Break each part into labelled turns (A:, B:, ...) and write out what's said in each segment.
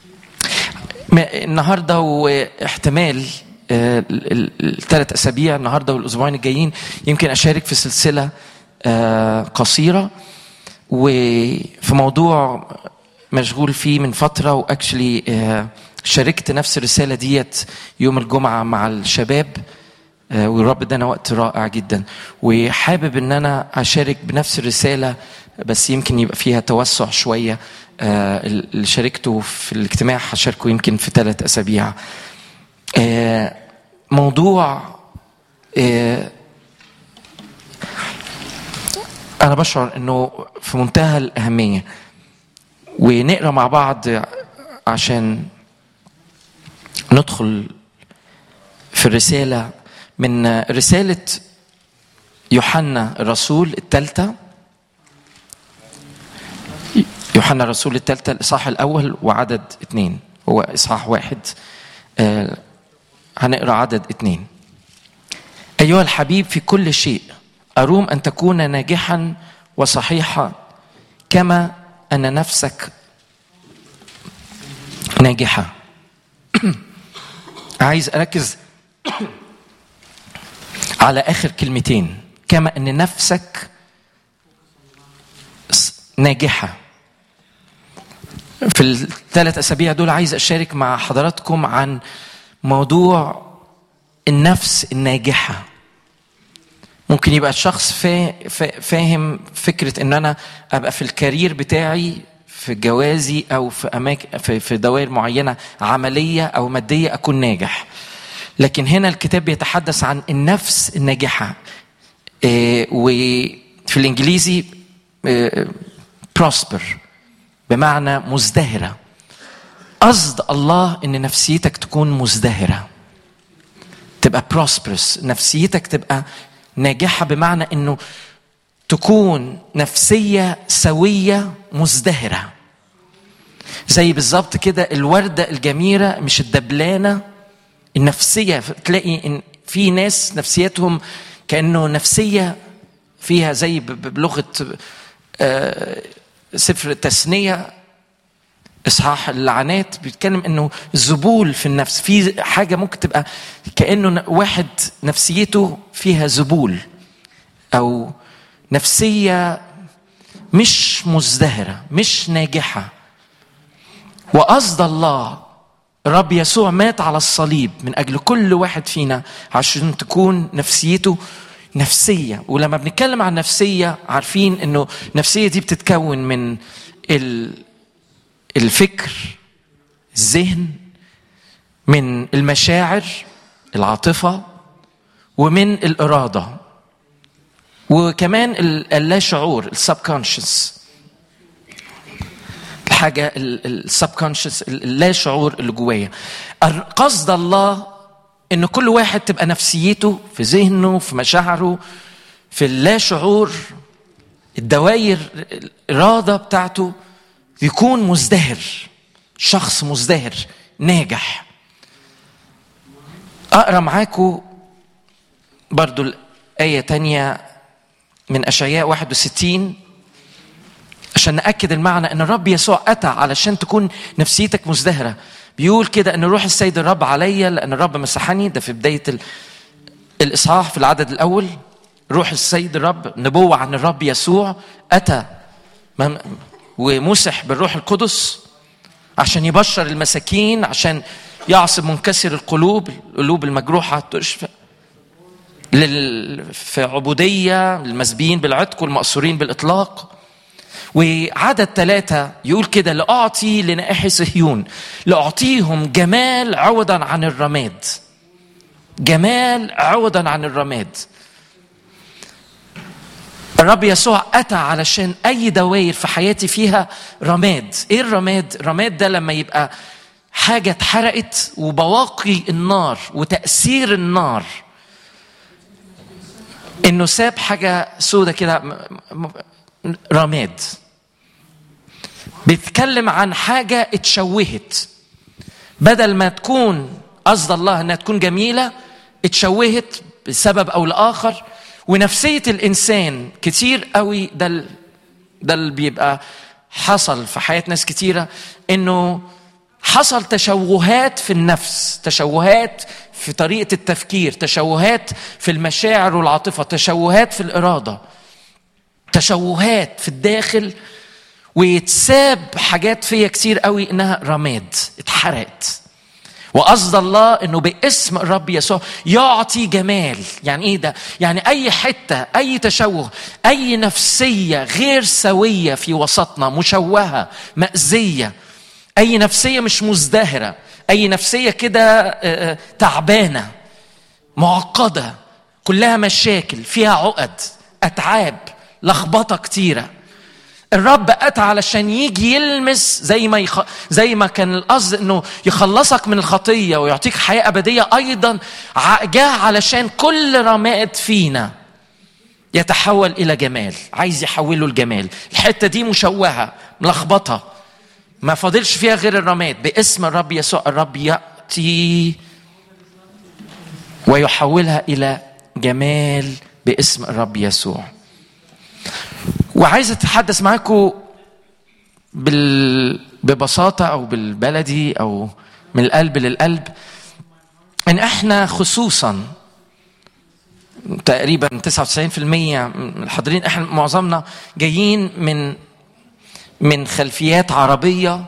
A: النهارده واحتمال الثلاث اسابيع النهارده والاسبوعين الجايين يمكن اشارك في سلسله قصيره وفي موضوع مشغول فيه من فتره واكشلي شاركت نفس الرساله ديت يوم الجمعه مع الشباب والرب ادانا وقت رائع جدا وحابب ان انا اشارك بنفس الرساله بس يمكن يبقى فيها توسع شويه اللي شاركته في الاجتماع هشاركه يمكن في ثلاث اسابيع موضوع انا بشعر انه في منتهى الاهميه ونقرا مع بعض عشان ندخل في الرساله من رساله يوحنا الرسول الثالثه يوحنا الرسول الثالثة الإصحاح الأول وعدد اثنين هو إصحاح واحد آه هنقرأ عدد اثنين أيها الحبيب في كل شيء أروم أن تكون ناجحا وصحيحا كما أن نفسك ناجحة عايز أركز على آخر كلمتين كما أن نفسك ناجحه في الثلاث اسابيع دول عايز اشارك مع حضراتكم عن موضوع النفس الناجحه ممكن يبقى الشخص فا فاهم فكره ان انا ابقى في الكارير بتاعي في جوازي او في اماكن في, في دوائر معينه عمليه او ماديه اكون ناجح لكن هنا الكتاب بيتحدث عن النفس الناجحه إيه وفي الانجليزي إيه prosper بمعنى مزدهرة قصد الله ان نفسيتك تكون مزدهرة تبقى prosperous نفسيتك تبقى ناجحة بمعنى انه تكون نفسية سوية مزدهرة زي بالظبط كده الوردة الجميلة مش الدبلانة النفسية تلاقي ان في ناس نفسيتهم كأنه نفسية فيها زي بلغة آه سفر التثنية إصحاح اللعنات بيتكلم إنه زبول في النفس في حاجة ممكن تبقى كأنه واحد نفسيته فيها زبول أو نفسية مش مزدهرة مش ناجحة وقصد الله رب يسوع مات على الصليب من أجل كل واحد فينا عشان تكون نفسيته نفسية ولما بنتكلم عن نفسية عارفين انه النفسية دي بتتكون من الفكر الذهن من المشاعر العاطفة ومن الإرادة وكمان اللا شعور السبكونشس الحاجة السبكونشس اللا شعور اللي جوايا قصد الله ان كل واحد تبقى نفسيته في ذهنه في مشاعره في اللا شعور الدوائر الاراده بتاعته يكون مزدهر شخص مزدهر ناجح اقرا معاكم برضو الايه تانية من اشعياء 61 عشان ناكد المعنى ان الرب يسوع اتى علشان تكون نفسيتك مزدهره بيقول كده ان روح السيد الرب عليا لان الرب مسحني ده في بدايه الاصحاح في العدد الاول روح السيد الرب نبوه عن الرب يسوع اتى ومسح بالروح القدس عشان يبشر المساكين عشان يعصب منكسر القلوب القلوب المجروحه تشفى في عبوديه للمسبيين بالعتق والمأسورين بالاطلاق وعدد ثلاثة يقول كده لأعطي لنائح صهيون لأعطيهم جمال عوضا عن الرماد جمال عوضا عن الرماد الرب يسوع أتى علشان أي دوائر في حياتي فيها رماد إيه الرماد؟ الرماد ده لما يبقى حاجة اتحرقت وبواقي النار وتأثير النار إنه ساب حاجة سودة كده رماد بيتكلم عن حاجة اتشوهت بدل ما تكون قصد الله انها تكون جميلة اتشوهت بسبب او لاخر ونفسية الانسان كتير قوي ده ده اللي بيبقى حصل في حياة ناس كتيرة انه حصل تشوهات في النفس تشوهات في طريقه التفكير تشوهات في المشاعر والعاطفه تشوهات في الاراده تشوهات في الداخل ويتساب حاجات فيا كتير قوي انها رماد اتحرقت وقصد الله انه باسم الرب يسوع يعطي جمال يعني ايه ده يعني اي حته اي تشوه اي نفسيه غير سويه في وسطنا مشوهه مأزيه اي نفسيه مش مزدهره اي نفسيه كده آه، آه، تعبانه معقده كلها مشاكل فيها عقد اتعاب لخبطه كتيره الرب اتى علشان يجي يلمس زي ما يخ... زي ما كان القصد انه يخلصك من الخطيه ويعطيك حياه ابديه ايضا جاء علشان كل رماد فينا يتحول الى جمال عايز يحوله لجمال الحته دي مشوهه ملخبطه ما فاضلش فيها غير الرماد باسم الرب يسوع الرب ياتي ويحولها الى جمال باسم الرب يسوع وعايز اتحدث معاكم بال... ببساطه او بالبلدي او من القلب للقلب ان احنا خصوصا تقريبا 99% من الحاضرين احنا معظمنا جايين من من خلفيات عربيه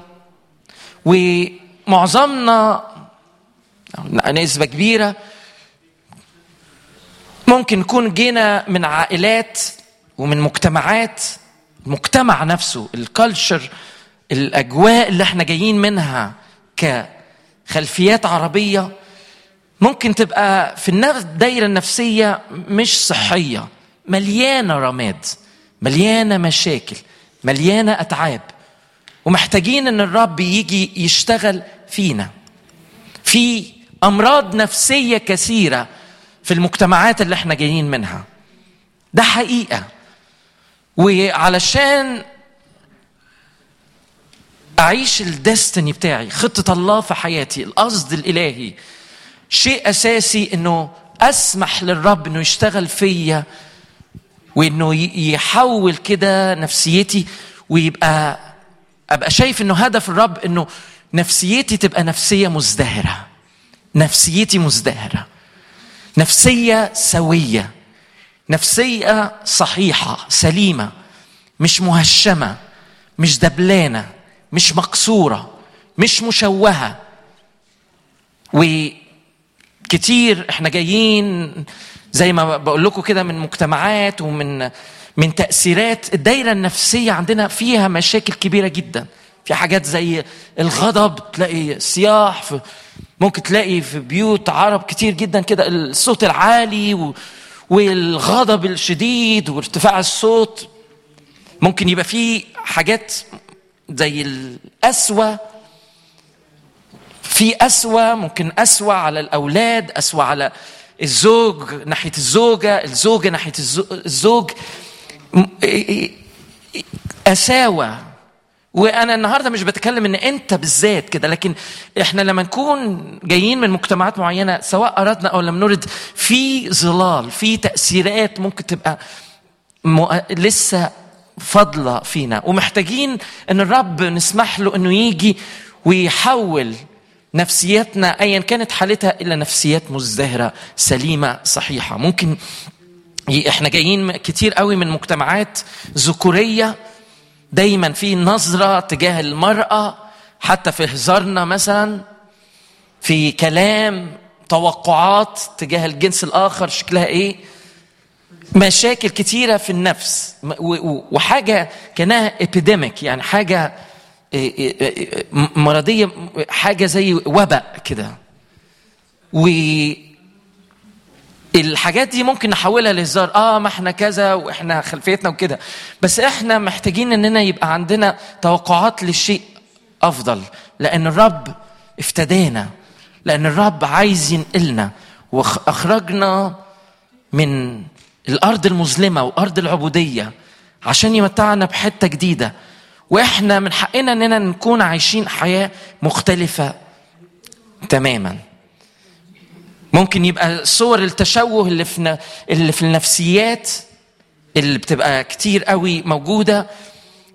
A: ومعظمنا نسبه كبيره ممكن نكون جينا من عائلات ومن مجتمعات المجتمع نفسه الكالتشر الاجواء اللي احنا جايين منها كخلفيات عربيه ممكن تبقى في الدايره النفسيه مش صحيه مليانه رماد مليانه مشاكل مليانه اتعاب ومحتاجين ان الرب يجي يشتغل فينا في امراض نفسيه كثيره في المجتمعات اللي احنا جايين منها ده حقيقه وعلشان اعيش الدستني بتاعي خطه الله في حياتي القصد الالهي شيء اساسي انه اسمح للرب انه يشتغل فيا وانه يحول كده نفسيتي ويبقى ابقى شايف انه هدف الرب انه نفسيتي تبقى نفسيه مزدهره نفسيتي مزدهره نفسيه سويه نفسيه صحيحه سليمه مش مهشمه مش دبلانه مش مكسوره مش مشوهه وكتير احنا جايين زي ما بقول لكم كده من مجتمعات ومن من تاثيرات الدايره النفسيه عندنا فيها مشاكل كبيره جدا في حاجات زي الغضب تلاقي صياح في ممكن تلاقي في بيوت عرب كتير جدا كده الصوت العالي و والغضب الشديد وارتفاع الصوت ممكن يبقى فيه حاجات زي القسوة في قسوة ممكن قسوة على الأولاد قسوة على الزوج ناحية الزوجة الزوجة ناحية الزوج قساوة وانا النهارده مش بتكلم ان انت بالذات كده لكن احنا لما نكون جايين من مجتمعات معينه سواء اردنا او لم نرد في ظلال في تاثيرات ممكن تبقى لسه فضلة فينا ومحتاجين ان الرب نسمح له انه يجي ويحول نفسيتنا ايا كانت حالتها الى نفسيات مزدهره سليمه صحيحه ممكن احنا جايين كتير قوي من مجتمعات ذكوريه دايما في نظرة تجاه المرأة حتى في هزارنا مثلا في كلام توقعات تجاه الجنس الآخر شكلها إيه مشاكل كتيرة في النفس وحاجة كانها ابيديميك يعني حاجة إيه، إيه، إيه، مرضية حاجة زي وباء كده و الحاجات دي ممكن نحولها لهزار اه ما احنا كذا واحنا خلفيتنا وكده بس احنا محتاجين اننا يبقى عندنا توقعات للشيء افضل لان الرب افتدانا لان الرب عايز ينقلنا واخرجنا من الارض المظلمه وارض العبوديه عشان يمتعنا بحته جديده واحنا من حقنا اننا نكون عايشين حياه مختلفه تماما ممكن يبقى صور التشوه اللي في اللي في النفسيات اللي بتبقى كتير قوي موجوده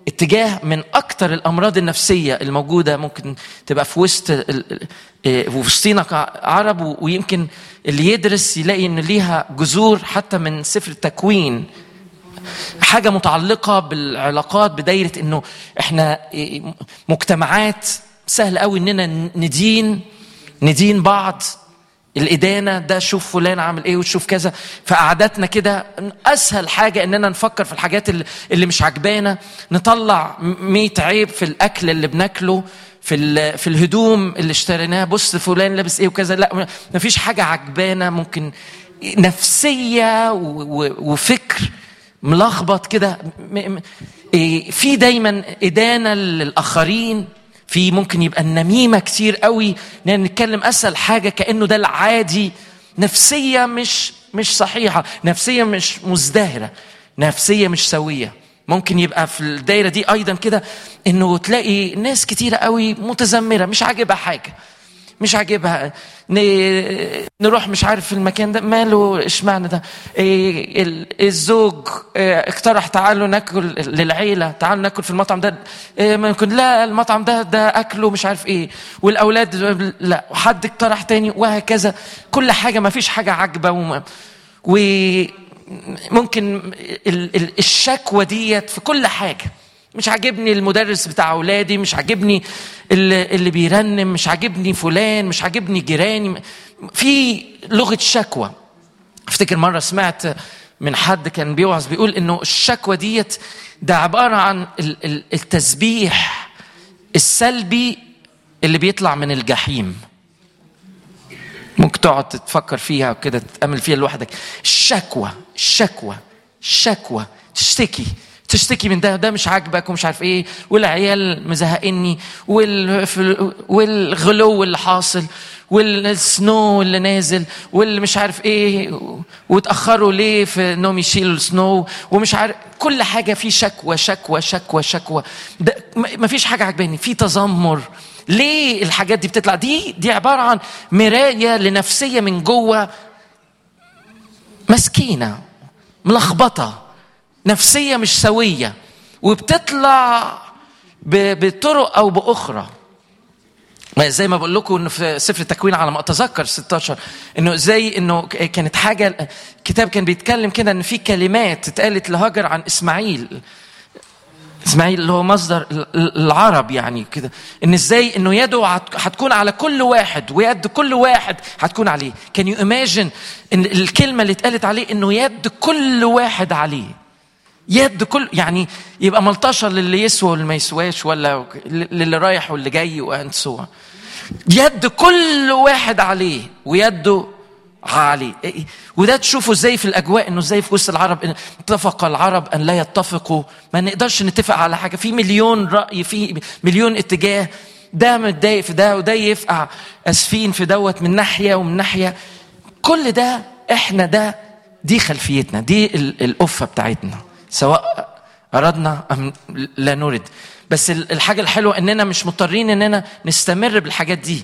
A: اتجاه من اكتر الامراض النفسيه الموجوده ممكن تبقى في وسط ال- ال- إيه، وفي وسطينا كعرب و- ويمكن اللي يدرس يلاقي ان ليها جذور حتى من سفر التكوين حاجه متعلقه بالعلاقات بدايره انه احنا إيه، مجتمعات سهل قوي اننا ندين ندين بعض الإدانة ده شوف فلان عامل إيه وتشوف كذا فقعدتنا كده أسهل حاجة إننا نفكر في الحاجات اللي, اللي مش عجبانا نطلع مية عيب في الأكل اللي بناكله في ال- في الهدوم اللي اشتريناها بص فلان لابس ايه وكذا لا مفيش حاجه عجبانه ممكن نفسيه و- و- وفكر ملخبط كده م- م- إيه، في دايما ادانه للاخرين في ممكن يبقى النميمه كتير قوي ان نتكلم اسهل حاجه كانه ده العادي نفسيه مش مش صحيحه نفسيه مش مزدهره نفسيه مش سويه ممكن يبقى في الدايره دي ايضا كده انه تلاقي ناس كتيره قوي متذمره مش عاجبها حاجه مش عاجبها ن- نروح مش عارف في المكان ده ماله اشمعنى ده إيه ال- الزوج إيه اقترح تعالوا ناكل للعيله تعالوا ناكل في المطعم ده إيه ممكن لا المطعم ده ده اكله مش عارف ايه والاولاد لا وحد اقترح تاني وهكذا كل حاجه ما فيش حاجه عاجبه وما- وممكن ال- ال- الشكوى ديت في كل حاجه مش عاجبني المدرس بتاع اولادي مش عاجبني اللي, اللي بيرنم مش عاجبني فلان مش عاجبني جيراني في لغه شكوى افتكر مره سمعت من حد كان بيوعظ بيقول انه الشكوى ديت ده عباره عن ال- ال- التسبيح السلبي اللي بيطلع من الجحيم ممكن تقعد تفكر فيها وكده تتامل فيها لوحدك الشكوى الشكوى الشكوى تشتكي تشتكي من ده ده مش عاجبك ومش عارف ايه والعيال مزهقني وال... والغلو اللي حاصل والسنو اللي نازل واللي مش عارف ايه وتاخروا ليه في انهم يشيلوا السنو ومش عارف كل حاجه في شكوى شكوى شكوى شكوى ده ما فيش حاجه عجباني في تذمر ليه الحاجات دي بتطلع دي دي عباره عن مرايه لنفسيه من جوه مسكينه ملخبطه نفسيه مش سويه وبتطلع ب- بطرق او باخرى ما زي ما بقول لكم انه في سفر التكوين على ما اتذكر 16 انه زي انه ك- كانت حاجه الكتاب كان بيتكلم كده ان في كلمات اتقالت لهاجر عن اسماعيل اسماعيل اللي هو مصدر ال- ال- العرب يعني كده ان ازاي انه يده هت- هتكون على كل واحد ويد كل واحد هتكون عليه كان يو ايماجن ان الكلمه اللي اتقالت عليه انه يد كل واحد عليه يد كل يعني يبقى ملطشه للي يسوى واللي ما يسواش ولا للي رايح واللي جاي وانت سوى يد كل واحد عليه ويده عليه إيه- وده تشوفوا ازاي في الاجواء انه ازاي في وسط العرب إن اتفق العرب ان لا يتفقوا ما نقدرش نتفق على حاجه في مليون راي في مليون اتجاه ده متضايق في ده وده يفقع اسفين في دوت من ناحيه ومن ناحيه كل ده احنا ده دي خلفيتنا دي ال- القفه بتاعتنا سواء اردنا ام لا نرد بس ال- الحاجه الحلوه اننا مش مضطرين اننا نستمر بالحاجات دي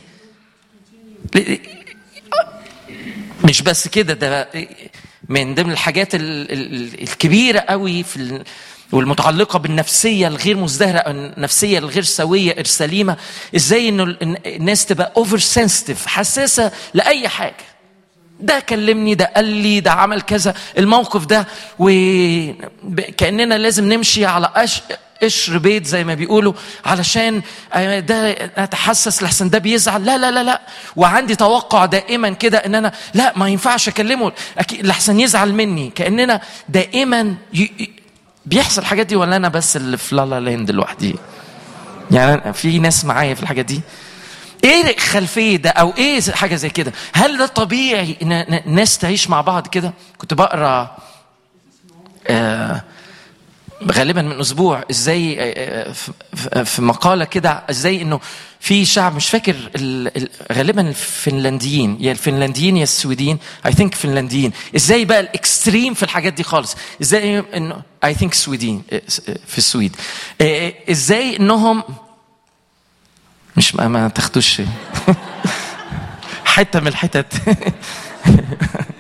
A: مش بس كده ده من ضمن الحاجات ال- ال- الكبيره قوي في ال- والمتعلقه بالنفسيه الغير مزدهره أو النفسيه الغير سويه السليمه ازاي انه ال- الناس تبقى اوفر سنسيتيف حساسه لاي حاجه ده كلمني ده قال لي ده عمل كذا الموقف ده وكاننا لازم نمشي على قش قشر بيت زي ما بيقولوا علشان آه، ده اتحسس لحسن ده بيزعل لا لا لا لا وعندي توقع دائما كده ان انا لا ما ينفعش اكلمه اكيد لحسن يزعل مني كاننا دائما ي... ي- بيحصل الحاجات دي ولا انا بس اللي في لالا لاند لوحدي يعني أنا- في ناس معايا في الحاجات دي ايه خلفيه ده او ايه حاجه زي كده هل ده طبيعي ان إن ناس تعيش مع بعض كده كنت بقرا آه غالبا من اسبوع ازاي آه، آه، في- في- في مقاله كده ازاي انه في شعب مش فاكر ال- ال- غالبا الفنلنديين يا الفنلنديين يا السويديين اي ثينك فنلنديين ازاي بقى الاكستريم في الحاجات دي خالص ازاي انه اي ثينك سويدين آه، آه، في السويد آه، ازاي انهم مش ما, ما تاخدوش حته من الحتت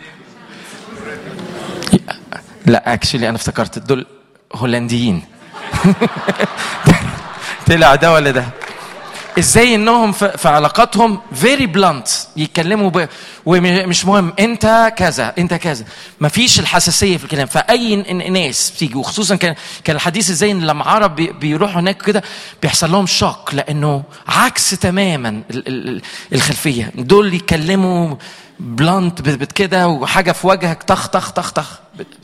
A: لا اكشلي انا افتكرت دول هولنديين طلع ده ولا ده ازاي انهم في علاقاتهم فيري بلانت يتكلموا ب... ومش مهم انت كذا انت كذا مفيش الحساسيه في الكلام فاي ناس بتيجي وخصوصا كان كان الحديث ازاي ان لما عرب بيروحوا هناك كده بيحصل لهم شوك لانه عكس تماما الخلفيه دول يتكلموا بلانت كده وحاجه في وجهك طخ طخ طخ طخ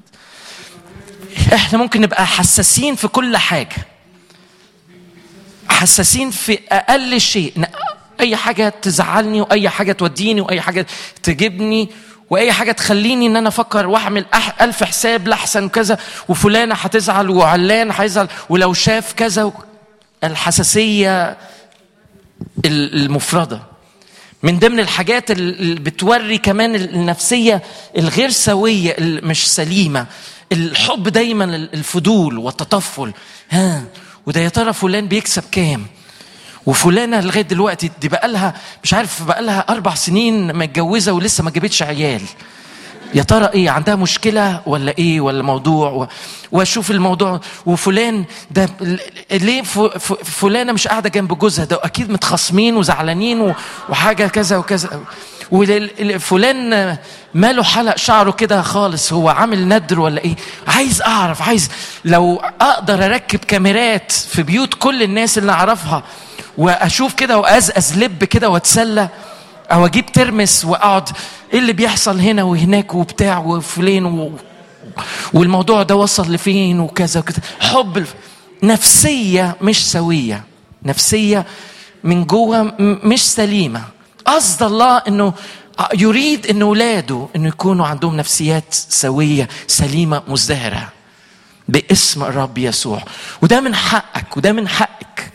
A: احنا ممكن نبقى حساسين في كل حاجه حساسين في اقل شيء اي حاجه تزعلني واي حاجه توديني واي حاجه تجيبني واي حاجه تخليني ان انا افكر واعمل الف حساب لاحسن كذا وفلانه هتزعل وعلان هيزعل ولو شاف كذا الحساسيه المفرده من ضمن الحاجات اللي بتوري كمان النفسيه الغير سويه مش سليمه الحب دايما الفضول والتطفل ها وده يا ترى فلان بيكسب كام وفلانة لغاية دلوقتي دي بقى لها مش عارف بقى لها أربع سنين متجوزة ولسه ما جابتش عيال يا ترى ايه عندها مشكله ولا ايه ولا موضوع و... واشوف الموضوع وفلان ده ليه ف... ف... فلانه مش قاعده جنب جوزها ده اكيد متخاصمين وزعلانين و... وحاجه كذا وكذا وفلان ماله حلق شعره كده خالص هو عامل ندر ولا ايه عايز اعرف عايز لو اقدر اركب كاميرات في بيوت كل الناس اللي اعرفها واشوف كده وازقز لب كده واتسلى او اجيب ترمس واقعد ايه اللي بيحصل هنا وهناك وبتاع وفلين و... والموضوع ده وصل لفين وكذا وكذا حب نفسيه مش سويه نفسيه من جوه مش سليمه قصد الله انه يريد ان اولاده انه يكونوا عندهم نفسيات سويه سليمه مزدهره باسم الرب يسوع وده من حقك وده من حقك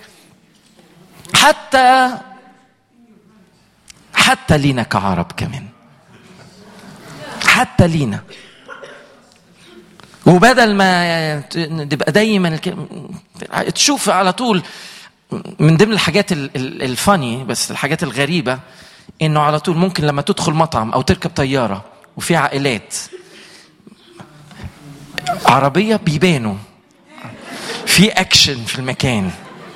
A: حتى حتى لينا كعرب كمان حتى لينا وبدل ما تبقى دايما تشوف على طول من ضمن الحاجات الفاني بس الحاجات الغريبه انه على طول ممكن لما تدخل مطعم او تركب طياره وفي عائلات عربيه بيبانوا في اكشن في المكان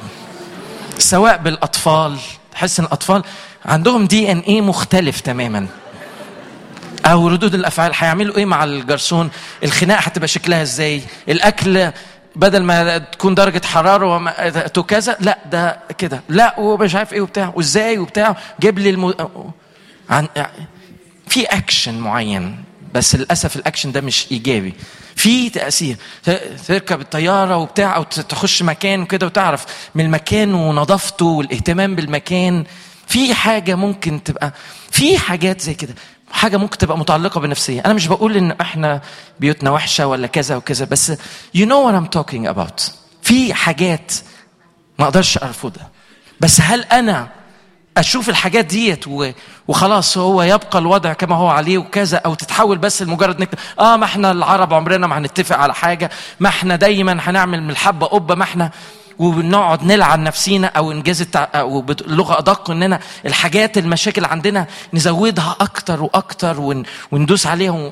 A: سواء بالاطفال تحس ان الاطفال عندهم دي ان ايه مختلف تماما او ردود الافعال هيعملوا ايه مع الجرسون الخناقه هتبقى شكلها ازاي الاكل بدل ما تكون درجة حرارة وما كذا لا ده كده لا ومش عارف ايه وبتاع وازاي وبتاع جيب لي الم... عن في اكشن معين بس للاسف الاكشن ده مش ايجابي في تاثير تركب الطياره وبتاع او تخش مكان وكده وتعرف من المكان ونظافته والاهتمام بالمكان في حاجه ممكن تبقى في حاجات زي كده حاجه ممكن تبقى متعلقه بالنفسيه انا مش بقول ان احنا بيوتنا وحشه ولا كذا وكذا بس you know what I'm talking about في حاجات ما اقدرش ارفضها بس هل انا اشوف الحاجات ديت وخلاص هو يبقى الوضع كما هو عليه وكذا او تتحول بس لمجرد نكتب اه ما احنا العرب عمرنا ما هنتفق على حاجه ما احنا دايما هنعمل من الحبه قبه ما احنا ونقعد نلعن نفسينا او انجاز التع... او بلغه ادق اننا الحاجات المشاكل عندنا نزودها اكتر واكتر ون... وندوس عليها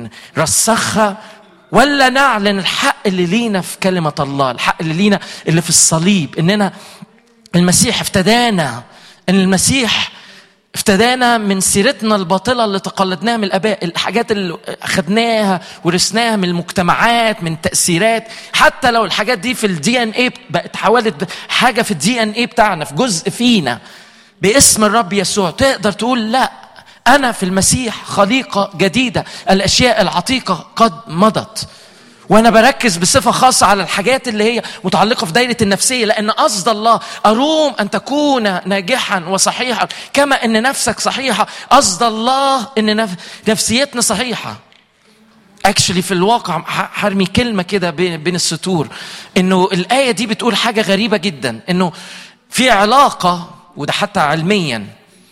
A: ونرسخها ولا نعلن الحق اللي لينا في كلمه الله الحق اللي لينا اللي في الصليب اننا المسيح افتدانا ان المسيح افتدانا من سيرتنا الباطلة اللي تقلدناها من الآباء الحاجات اللي أخذناها ورثناها من المجتمعات من تأثيرات حتى لو الحاجات دي في الدي ان اي بقت حوالت حاجة في الدي ان اي بتاعنا في جزء فينا باسم الرب يسوع تقدر تقول لا أنا في المسيح خليقة جديدة الأشياء العتيقة قد مضت وانا بركز بصفه خاصه على الحاجات اللي هي متعلقه في دايره النفسيه لان قصد الله اروم ان تكون ناجحا وصحيحا كما ان نفسك صحيحه قصد الله ان نفسيتنا صحيحه اكشلي في الواقع هرمي كلمه كده بين السطور انه الايه دي بتقول حاجه غريبه جدا انه في علاقه وده حتى علميا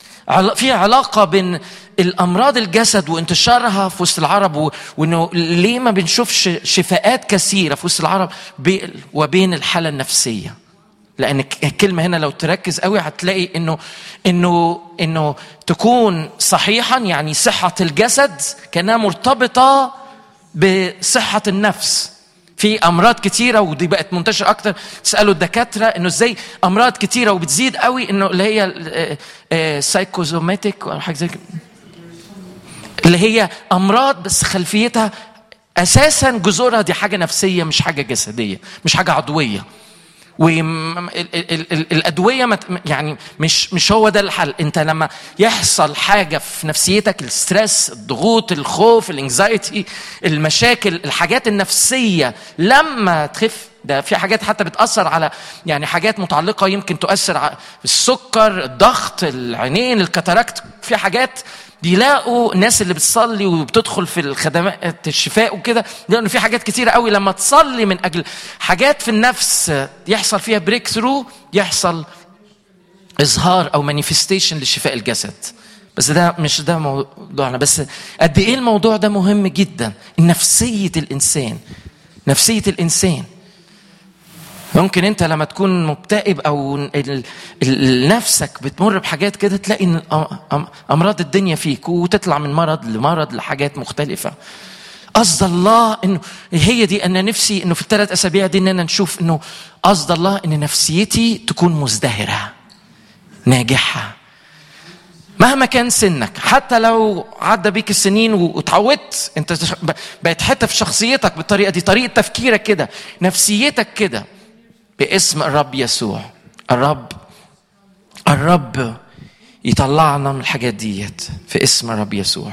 A: في علاقه بين الامراض الجسد وانتشارها في وسط العرب وانه ليه ما بنشوفش شفاءات كثيره في وسط العرب وبين الحاله النفسيه لان الكلمه هنا لو تركز قوي هتلاقي انه انه انه تكون صحيحا يعني صحه الجسد كانها مرتبطه بصحه النفس في امراض كتيره ودي بقت منتشره اكتر تسالوا الدكاتره انه ازاي امراض كتيره وبتزيد قوي انه اللي هي سايكوزوماتيك ولا حاجه زي كده اللي هي امراض بس خلفيتها اساسا جذورها دي حاجه نفسيه مش حاجه جسديه مش حاجه عضويه والادويه يعني مش مش هو ده الحل انت لما يحصل حاجه في نفسيتك الستريس الضغوط الخوف الانكزايتي المشاكل الحاجات النفسيه لما تخف ده في حاجات حتى بتاثر على يعني حاجات متعلقه يمكن تؤثر على السكر الضغط العينين الكاتاراكت في حاجات بيلاقوا الناس اللي بتصلي وبتدخل في الخدمات الشفاء وكده لانه في حاجات كتيره قوي لما تصلي من اجل حاجات في النفس يحصل فيها بريك ثرو يحصل اظهار او مانيفستيشن لشفاء الجسد بس ده مش ده موضوعنا بس قد ايه الموضوع ده مهم جدا نفسيه الانسان نفسيه الانسان ممكن انت لما تكون مكتئب او نفسك بتمر بحاجات كده تلاقي ان امراض الدنيا فيك وتطلع من مرض لمرض لحاجات مختلفه قصد الله انه هي دي انا نفسي انه في الثلاث اسابيع دي اننا نشوف انه قصد الله ان نفسيتي تكون مزدهره ناجحه مهما كان سنك حتى لو عدى بيك السنين واتعودت انت بقت حته في شخصيتك بالطريقه دي طريقه تفكيرك كده نفسيتك كده باسم الرب يسوع الرب الرب يطلعنا من الحاجات ديت في اسم الرب يسوع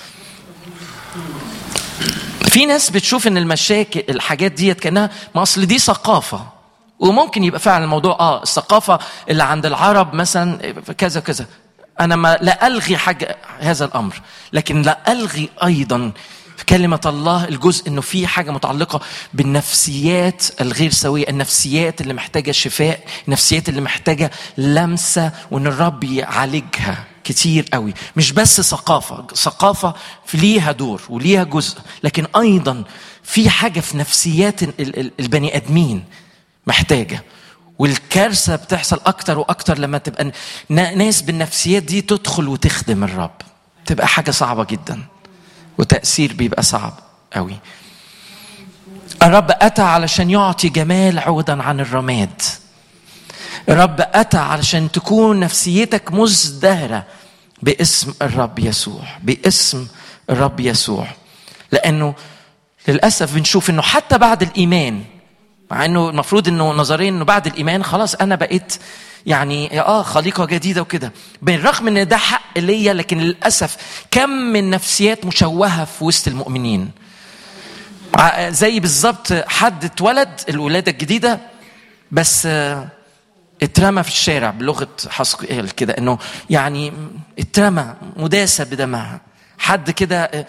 A: في ناس بتشوف ان المشاكل الحاجات ديت كانها ما اصل دي ثقافه وممكن يبقى فعلا الموضوع اه الثقافه اللي عند العرب مثلا كذا كذا انا ما لا الغي حاجه هذا الامر لكن لا الغي ايضا في كلمة الله الجزء انه في حاجة متعلقة بالنفسيات الغير سوية، النفسيات اللي محتاجة شفاء، النفسيات اللي محتاجة لمسة وان الرب يعالجها كتير قوي، مش بس ثقافة، ثقافة في ليها دور وليها جزء، لكن ايضا في حاجة في نفسيات البني ادمين محتاجة. والكارثة بتحصل أكتر وأكتر لما تبقى ناس بالنفسيات دي تدخل وتخدم الرب تبقى حاجة صعبة جداً وتأثير بيبقى صعب قوي الرب أتى علشان يعطي جمال عوضا عن الرماد الرب أتى علشان تكون نفسيتك مزدهرة باسم الرب يسوع باسم الرب يسوع لأنه للأسف بنشوف أنه حتى بعد الإيمان مع أنه المفروض أنه نظريا أنه بعد الإيمان خلاص أنا بقيت يعني اه خليقه جديده وكده بالرغم ان ده حق ليا لكن للاسف كم من نفسيات مشوهه في وسط المؤمنين زي بالظبط حد اتولد الولاده الجديده بس اترمى في الشارع بلغه حسقيال كده انه يعني اترمى مداسه بدمها حد كده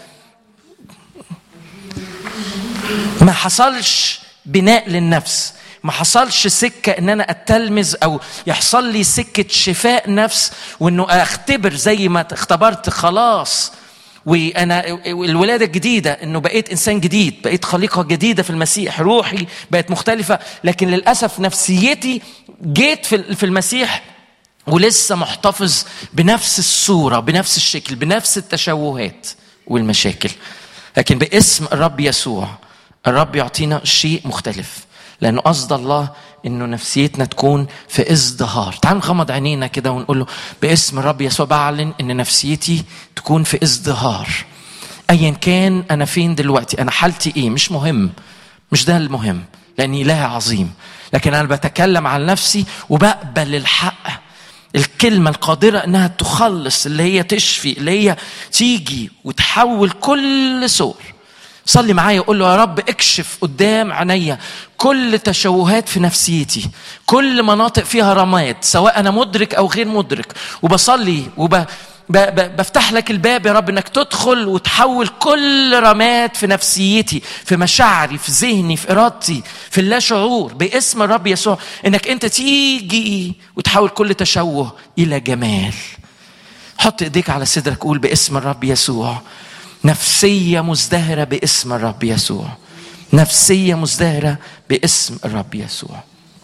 A: ما حصلش بناء للنفس ما حصلش سكة ان انا اتلمذ او يحصل لي سكة شفاء نفس وانه اختبر زي ما اختبرت خلاص وانا الولاده الجديده انه بقيت انسان جديد بقيت خليقه جديده في المسيح روحي بقت مختلفه لكن للاسف نفسيتي جيت في المسيح ولسه محتفظ بنفس الصوره بنفس الشكل بنفس التشوهات والمشاكل لكن باسم الرب يسوع الرب يعطينا شيء مختلف لأنه قصد الله إنه نفسيتنا تكون في ازدهار تعال نغمض عينينا كده ونقول له باسم الرب يسوع بعلن إن نفسيتي تكون في ازدهار أيا كان أنا فين دلوقتي أنا حالتي إيه مش مهم مش ده المهم لأني إله عظيم لكن أنا بتكلم عن نفسي وبقبل الحق الكلمة القادرة إنها تخلص اللي هي تشفي اللي هي تيجي وتحول كل سور صلي معايا وقول له يا رب اكشف قدام عينيا كل تشوهات في نفسيتي كل مناطق فيها رماد سواء انا مدرك او غير مدرك وبصلي وب بفتح لك الباب يا رب انك تدخل وتحول كل رماد في نفسيتي في مشاعري في ذهني في ارادتي في اللا شعور باسم الرب يسوع انك انت تيجي وتحول كل تشوه الى جمال حط ايديك على صدرك قول باسم الرب يسوع نفسية مزدهرة باسم الرب يسوع نفسية مزدهرة باسم الرب يسوع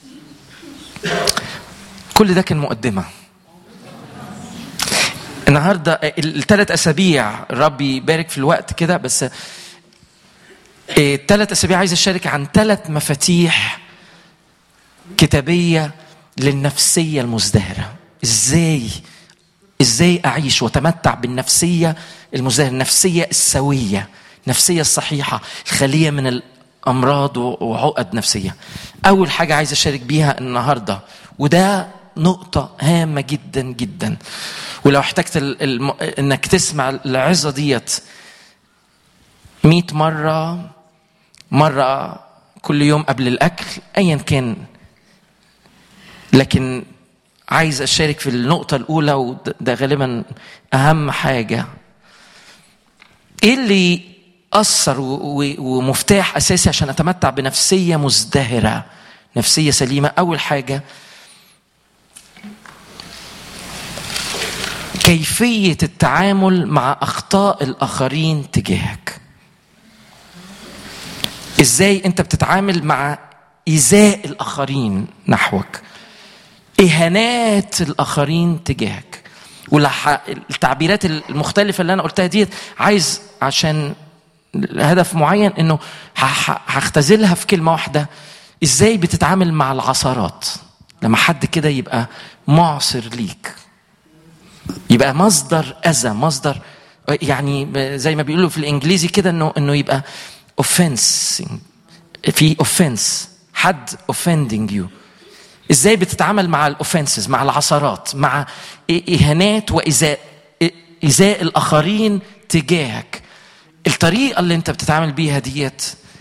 A: كل ده كان مقدمة النهارده الثلاث اسابيع الرب يبارك في الوقت كده بس ثلاث اسابيع عايز اشارك عن ثلاث مفاتيح كتابيه للنفسيه المزدهره ازاي ازاي اعيش واتمتع بالنفسيه المزدهره النفسيه السويه النفسيه الصحيحه الخاليه من الامراض وعقد نفسيه اول حاجه عايز اشارك بيها النهارده وده نقطة هامة جدا جدا ولو احتجت الم... انك تسمع العظة ديت مئة مرة مرة كل يوم قبل الأكل أيا كان لكن عايز أشارك في النقطة الأولى وده غالبا أهم حاجة إيه اللي أثر ومفتاح أساسي عشان أتمتع بنفسية مزدهرة نفسية سليمة أول حاجة كيفية التعامل مع أخطاء الآخرين تجاهك ازاي انت بتتعامل مع ايذاء الاخرين نحوك اهانات الاخرين تجاهك والتعبيرات المختلفه اللي انا قلتها ديت عايز عشان هدف معين انه هختزلها في كلمه واحده ازاي بتتعامل مع العثرات لما حد كده يبقى معصر ليك يبقى مصدر اذى مصدر يعني زي ما بيقولوا في الانجليزي كده انه انه يبقى offensing في offense حد offending you ازاي بتتعامل مع الاوفنسز مع العثرات مع اهانات وايذاء ايذاء الاخرين تجاهك الطريقه اللي انت بتتعامل بيها ديت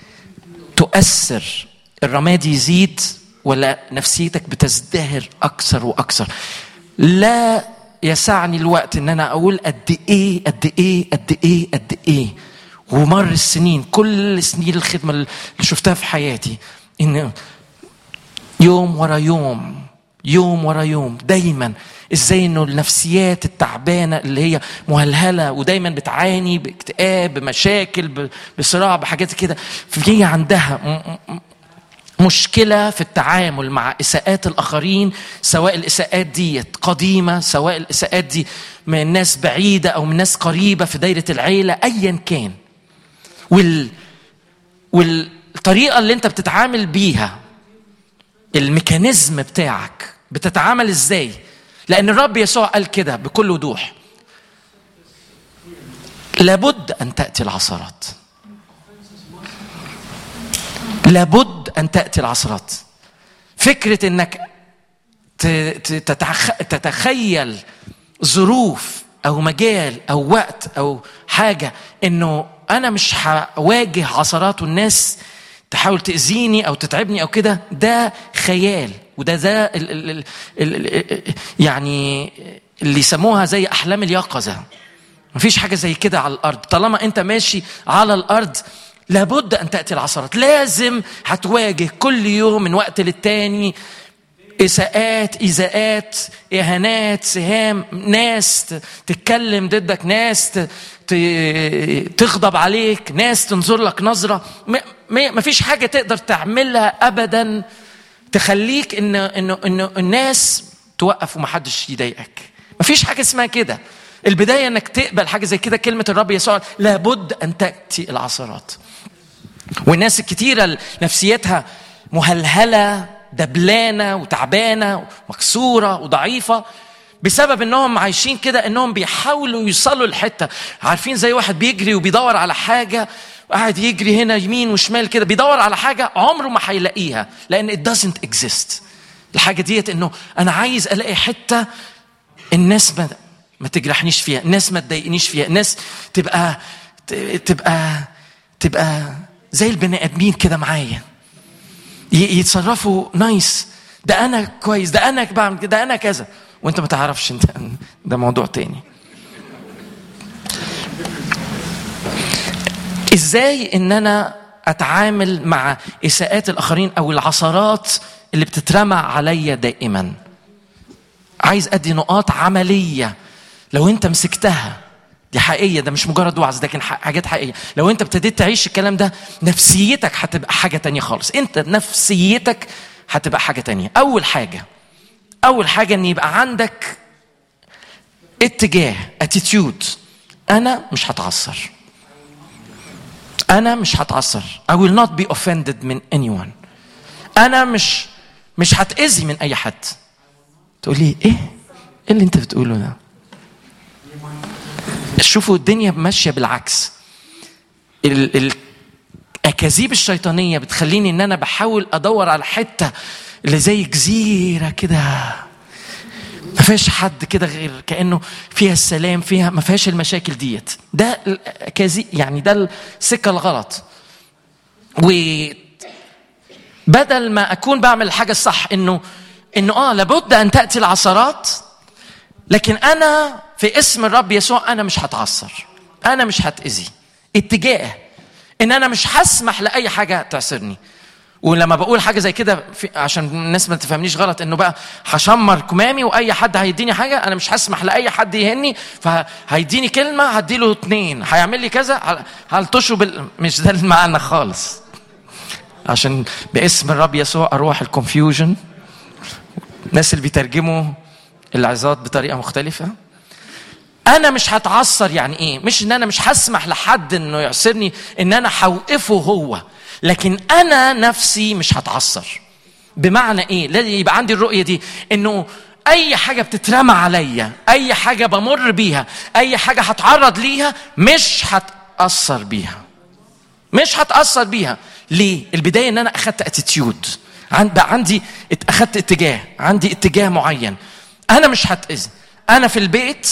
A: تؤثر الرماد يزيد ولا نفسيتك بتزدهر اكثر واكثر لا يسعني الوقت ان انا اقول قد ايه قد ايه قد ايه قد ايه ومر السنين كل سنين الخدمه اللي شفتها في حياتي ان يوم ورا يوم يوم ورا يوم دايما ازاي انه النفسيات التعبانه اللي هي مهلهله ودايما بتعاني باكتئاب بمشاكل بصراع بحاجات كده في عندها مشكلة في التعامل مع إساءات الآخرين سواء الإساءات دي قديمة سواء الإساءات دي من ناس بعيدة أو من ناس قريبة في دايرة العيلة أيا كان وال والطريقه اللي انت بتتعامل بيها الميكانيزم بتاعك بتتعامل ازاي لان الرب يسوع قال كده بكل وضوح لابد ان تاتي العثرات لابد ان تاتي العثرات فكره انك تتخيل ظروف او مجال او وقت او حاجه انه انا مش هواجه عثرات والناس تحاول تاذيني او تتعبني او كده ده خيال وده ده ال ال ال يعني اللي يسموها زي احلام اليقظه مفيش حاجه زي كده على الارض طالما انت ماشي على الارض لابد ان تاتي العثرات لازم هتواجه كل يوم من وقت للتاني إساءات إيذاءات إهانات سهام ناس تتكلم ضدك ناس تغضب عليك ناس تنظر لك نظرة ما فيش حاجة تقدر تعملها أبدا تخليك إن إنه إنه الناس توقف ومحدش يضايقك ما فيش حاجة اسمها كده البداية إنك تقبل حاجة زي كده كلمة الرب يسوع لابد أن تأتي العثرات والناس الكتيرة نفسيتها مهلهلة دبلانة وتعبانة ومكسورة وضعيفة بسبب انهم عايشين كده انهم بيحاولوا يوصلوا لحته عارفين زي واحد بيجري وبيدور على حاجه قاعد يجري هنا يمين وشمال كده بيدور على حاجه عمره ما هيلاقيها لان it doesn't exist الحاجه ديت انه انا عايز الاقي حته الناس ما ما تجرحنيش فيها الناس ما تضايقنيش فيها الناس تبقى تبقى تبقى زي البني ادمين كده معايا يتصرفوا نايس ده انا كويس ده انا بعمل ده انا كذا وانت ما تعرفش انت ده موضوع تاني ازاي ان انا اتعامل مع اساءات الاخرين او العثرات اللي بتترمى عليا دائما عايز ادي نقاط عمليه لو انت مسكتها دي حقيقيه ده مش مجرد وعظ لكن حاجات حقيقيه لو انت ابتديت تعيش الكلام ده نفسيتك هتبقى حاجه تانية خالص انت نفسيتك هتبقى حاجه تانية اول حاجه اول حاجه ان يبقى عندك اتجاه اتيتيود انا مش هتعثر انا مش هتعصر I will not be offended من anyone انا مش مش هتاذي من اي حد تقول لي ايه ايه اللي انت بتقوله ده شوفوا الدنيا ماشيه بالعكس ال- الاكاذيب الشيطانيه بتخليني ان انا بحاول ادور على حته اللي زي جزيره كده ما فيهاش حد كده غير كانه فيها السلام فيها ما فيهاش المشاكل ديت ده الاكاذيب يعني ده السكه الغلط و بدل ما اكون بعمل الحاجه الصح انه انه اه لابد ان تاتي العثرات لكن انا في اسم الرب يسوع انا مش هتعثر انا مش هتاذي اتجاه ان انا مش هسمح لاي حاجه تعصرني ولما بقول حاجه زي كده في- عشان الناس ما تفهمنيش غلط انه بقى هشمر كمامي واي حد هيديني حاجه انا مش هسمح لاي حد يهني فهيديني كلمه هديله اتنين هيعمل لي كذا هل- هلطشه بال... مش ده المعنى خالص عشان باسم الرب يسوع اروح الكونفيوجن الناس اللي بيترجموا العظات بطريقه مختلفه انا مش هتعثر يعني ايه مش ان انا مش هسمح لحد انه يعصرني ان انا هوقفه هو لكن انا نفسي مش هتعثر بمعنى ايه لازم يبقى عندي الرؤيه دي انه اي حاجه بتترمى عليا اي حاجه بمر بيها اي حاجه هتعرض ليها مش هتاثر بيها مش هتاثر بيها ليه البدايه ان انا اخدت اتيتيود عند بقى عندي ات- اخدت اتجاه عندي اتجاه معين انا مش هتاذي انا في البيت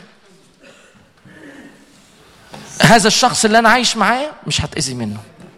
A: هذا الشخص اللي انا عايش معاه مش هتاذي منه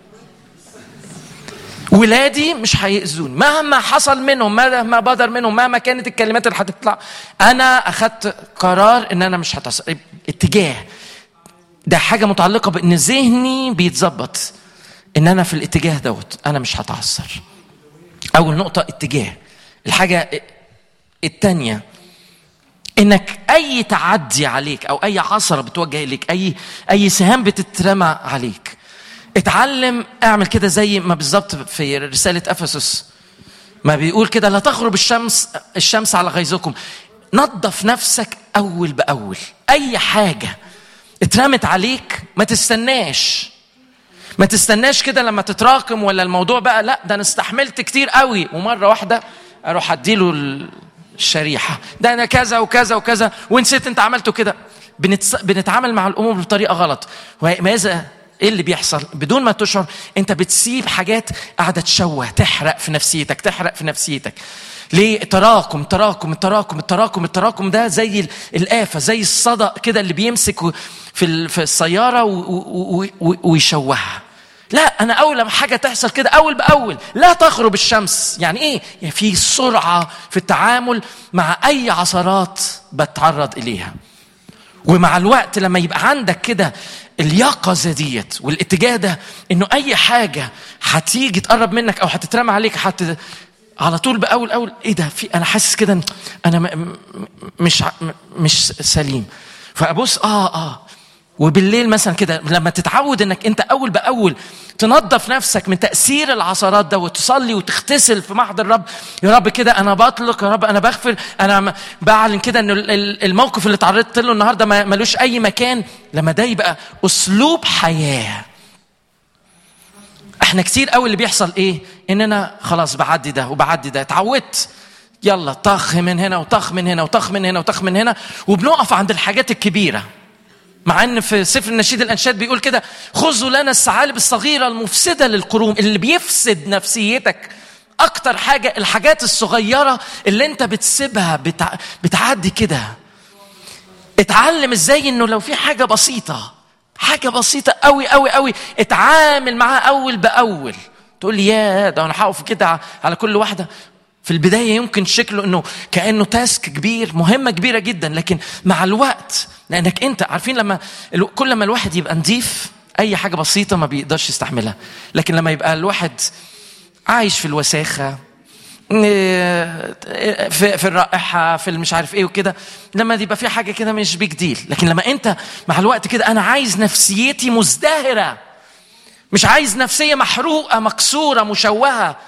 A: ولادي مش هيأذوني مهما حصل منهم مهما بدر منهم مهما كانت الكلمات اللي هتطلع انا اخدت قرار ان انا مش هتأثر اتجاه ده حاجه متعلقه بان ذهني بيتظبط ان انا في الاتجاه دوت انا مش هتعثر اول نقطه اتجاه الحاجه الثانيه انك اي تعدي عليك او اي عصره بتوجه اليك اي اي سهام بتترمى عليك اتعلم اعمل كده زي ما بالظبط في رساله افسس ما بيقول كده لا تغرب الشمس الشمس على غيظكم نظف نفسك اول باول اي حاجه اترمت عليك ما تستناش ما تستناش كده لما تتراكم ولا الموضوع بقى لا ده انا استحملت كتير قوي ومره واحده اروح اديله الشريحه ده انا كذا وكذا وكذا ونسيت انت عملته كده بنتس... بنتعامل مع الامور بطريقه غلط وماذا ايه اللي بيحصل بدون ما تشعر انت بتسيب حاجات قاعده تشوه تحرق في نفسيتك تحرق في نفسيتك ليه تراكم تراكم التراكم التراكم التراكم ده زي ال- الآفة زي الصدى كده اللي بيمسك و- في ال- في السيارة و- و- و- و- ويشوهها لا أنا أول لما حاجة تحصل كده أول بأول لا تغرب الشمس يعني إيه؟ يعني في سرعة في التعامل مع أي عثرات بتعرض إليها ومع الوقت لما يبقى عندك كده اليقظة ديت والاتجاه ده انه اي حاجة هتيجي تقرب منك او هتترمى عليك هت على طول باول اول ايه ده في انا حاسس كده إن انا م- م- مش ع- م- مش سليم فابص اه اه وبالليل مثلا كده لما تتعود انك انت اول باول تنظف نفسك من تاثير العثرات ده وتصلي وتغتسل في محضر الرب يا رب كده انا بطلق يا رب انا بغفر انا م- بعلن كده ان ال- ال- الموقف اللي تعرضت له النهارده ما- ملوش اي مكان لما ده يبقى اسلوب حياه احنا كتير قوي اللي بيحصل ايه اننا خلاص بعدي ده وبعدي ده اتعودت يلا طخ من هنا وطخ من هنا وطخ من هنا وطخ من هنا وبنقف عند الحاجات الكبيره مع ان في سفر النشيد الانشاد بيقول كده خذوا لنا الثعالب الصغيره المفسده للقروم اللي بيفسد نفسيتك اكتر حاجه الحاجات الصغيره اللي انت بتسيبها بتع... بتعدي كده اتعلم ازاي انه لو في حاجه بسيطه حاجه بسيطه قوي قوي قوي اتعامل معاها اول باول تقول لي يا ده انا هقف كده على كل واحده في البدايه يمكن شكله انه كانه تاسك كبير مهمه كبيره جدا لكن مع الوقت لانك انت عارفين لما ال- كل ما الواحد يبقى نظيف اي حاجه بسيطه ما بيقدرش يستحملها لكن لما يبقى الواحد عايش في الوساخه في في الرائحه في المش عارف ايه وكده لما يبقى في حاجه كده مش بيج ديل لكن لما انت مع الوقت كده انا عايز نفسيتي مزدهره مش عايز نفسيه محروقه مكسوره مشوهه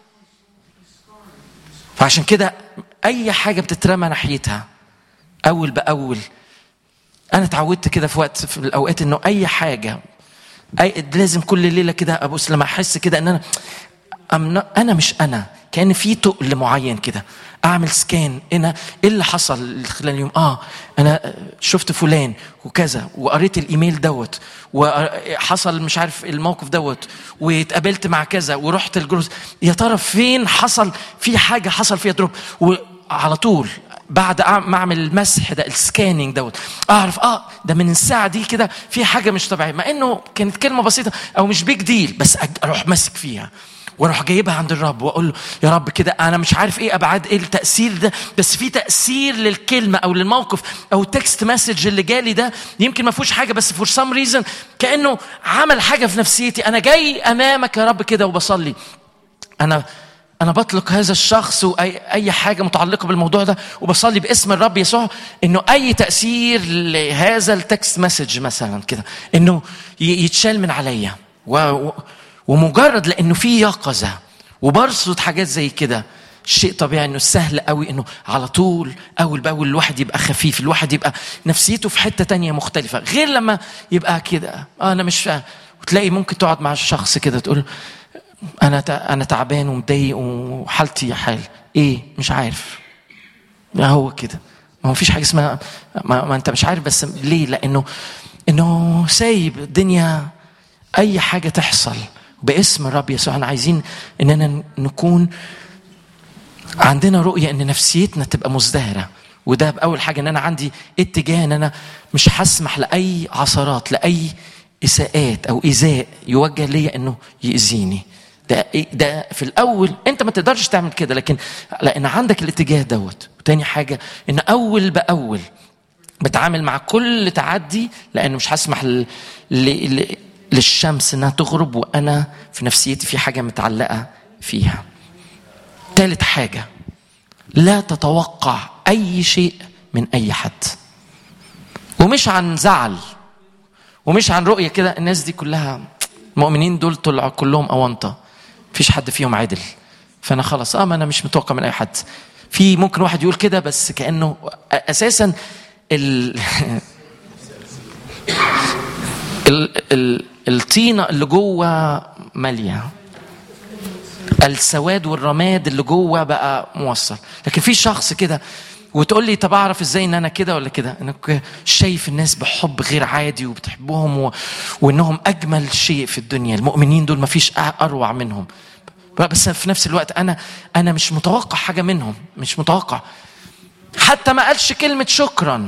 A: فعشان كده اي حاجه بتترمى ناحيتها اول باول انا اتعودت كده في وقت في الاوقات انه اي حاجه أي لازم كل ليله كده ابص لما احس كده ان انا أم- انا مش انا كان في تقل معين كده اعمل سكان انا ايه اللي حصل خلال اليوم اه انا شفت فلان وكذا وقريت الايميل دوت وحصل مش عارف الموقف دوت واتقابلت مع كذا ورحت الجروز يا ترى فين حصل في حاجه حصل فيها دروب وعلى طول بعد أع- ما اعمل المسح ده السكاننج دوت اعرف اه ده من الساعه دي كده في حاجه مش طبيعيه مع انه كانت كلمه بسيطه او مش بيج ديل بس أج- اروح ماسك فيها واروح جايبها عند الرب واقول له يا رب كده انا مش عارف ايه ابعاد ايه التاثير ده بس في تاثير للكلمه او للموقف او التكست مسج اللي جالي ده يمكن ما فيهوش حاجه بس فور سام ريزن كانه عمل حاجه في نفسيتي انا جاي امامك يا رب كده وبصلي انا انا بطلق هذا الشخص واي اي حاجه متعلقه بالموضوع ده وبصلي باسم الرب يسوع انه اي تاثير لهذا التكست مسج مثلا كده انه ي- يتشال من عليا و- و- ومجرد لانه في يقظه وبرصد حاجات زي كده شيء طبيعي انه سهل قوي انه على طول اول باول الواحد يبقى خفيف الواحد يبقى نفسيته في حته تانية مختلفه غير لما يبقى كده آه انا مش فاهم وتلاقي ممكن تقعد مع الشخص كده تقول انا تع- انا تعبان ومضايق وحالتي حال ايه مش عارف ما هو كده ما هو فيش حاجه اسمها ما, ما انت مش عارف بس ليه لانه انه سايب الدنيا اي حاجه تحصل باسم الرب يسوع احنا عايزين اننا نكون عندنا رؤيه ان نفسيتنا تبقى مزدهره وده باول حاجه ان انا عندي اتجاه ان انا مش هسمح لاي عثرات لاي اساءات او ايذاء يوجه ليا انه ياذيني ده ده في الاول انت ما تقدرش تعمل كده لكن لان عندك الاتجاه دوت وتاني حاجه ان اول باول بتعامل مع كل تعدي لانه مش هسمح ل... ل... ل... للشمس انها تغرب وانا في نفسيتي في حاجه متعلقه فيها ثالث حاجه لا تتوقع اي شيء من اي حد ومش عن زعل ومش عن رؤيه كده الناس دي كلها المؤمنين دول طلعوا كلهم اونطه مفيش حد فيهم عدل فانا خلاص اه ما انا مش متوقع من اي حد في ممكن واحد يقول كده بس كانه اساسا ال ال ال الطينه اللي جوه ماليه السواد والرماد اللي جوه بقى موصل لكن في شخص كده وتقول لي طب اعرف ازاي ان انا كده ولا كده انك شايف الناس بحب غير عادي وبتحبهم و... وانهم اجمل شيء في الدنيا المؤمنين دول ما فيش اروع منهم بس في نفس الوقت انا انا مش متوقع حاجه منهم مش متوقع حتى ما قالش كلمه شكرا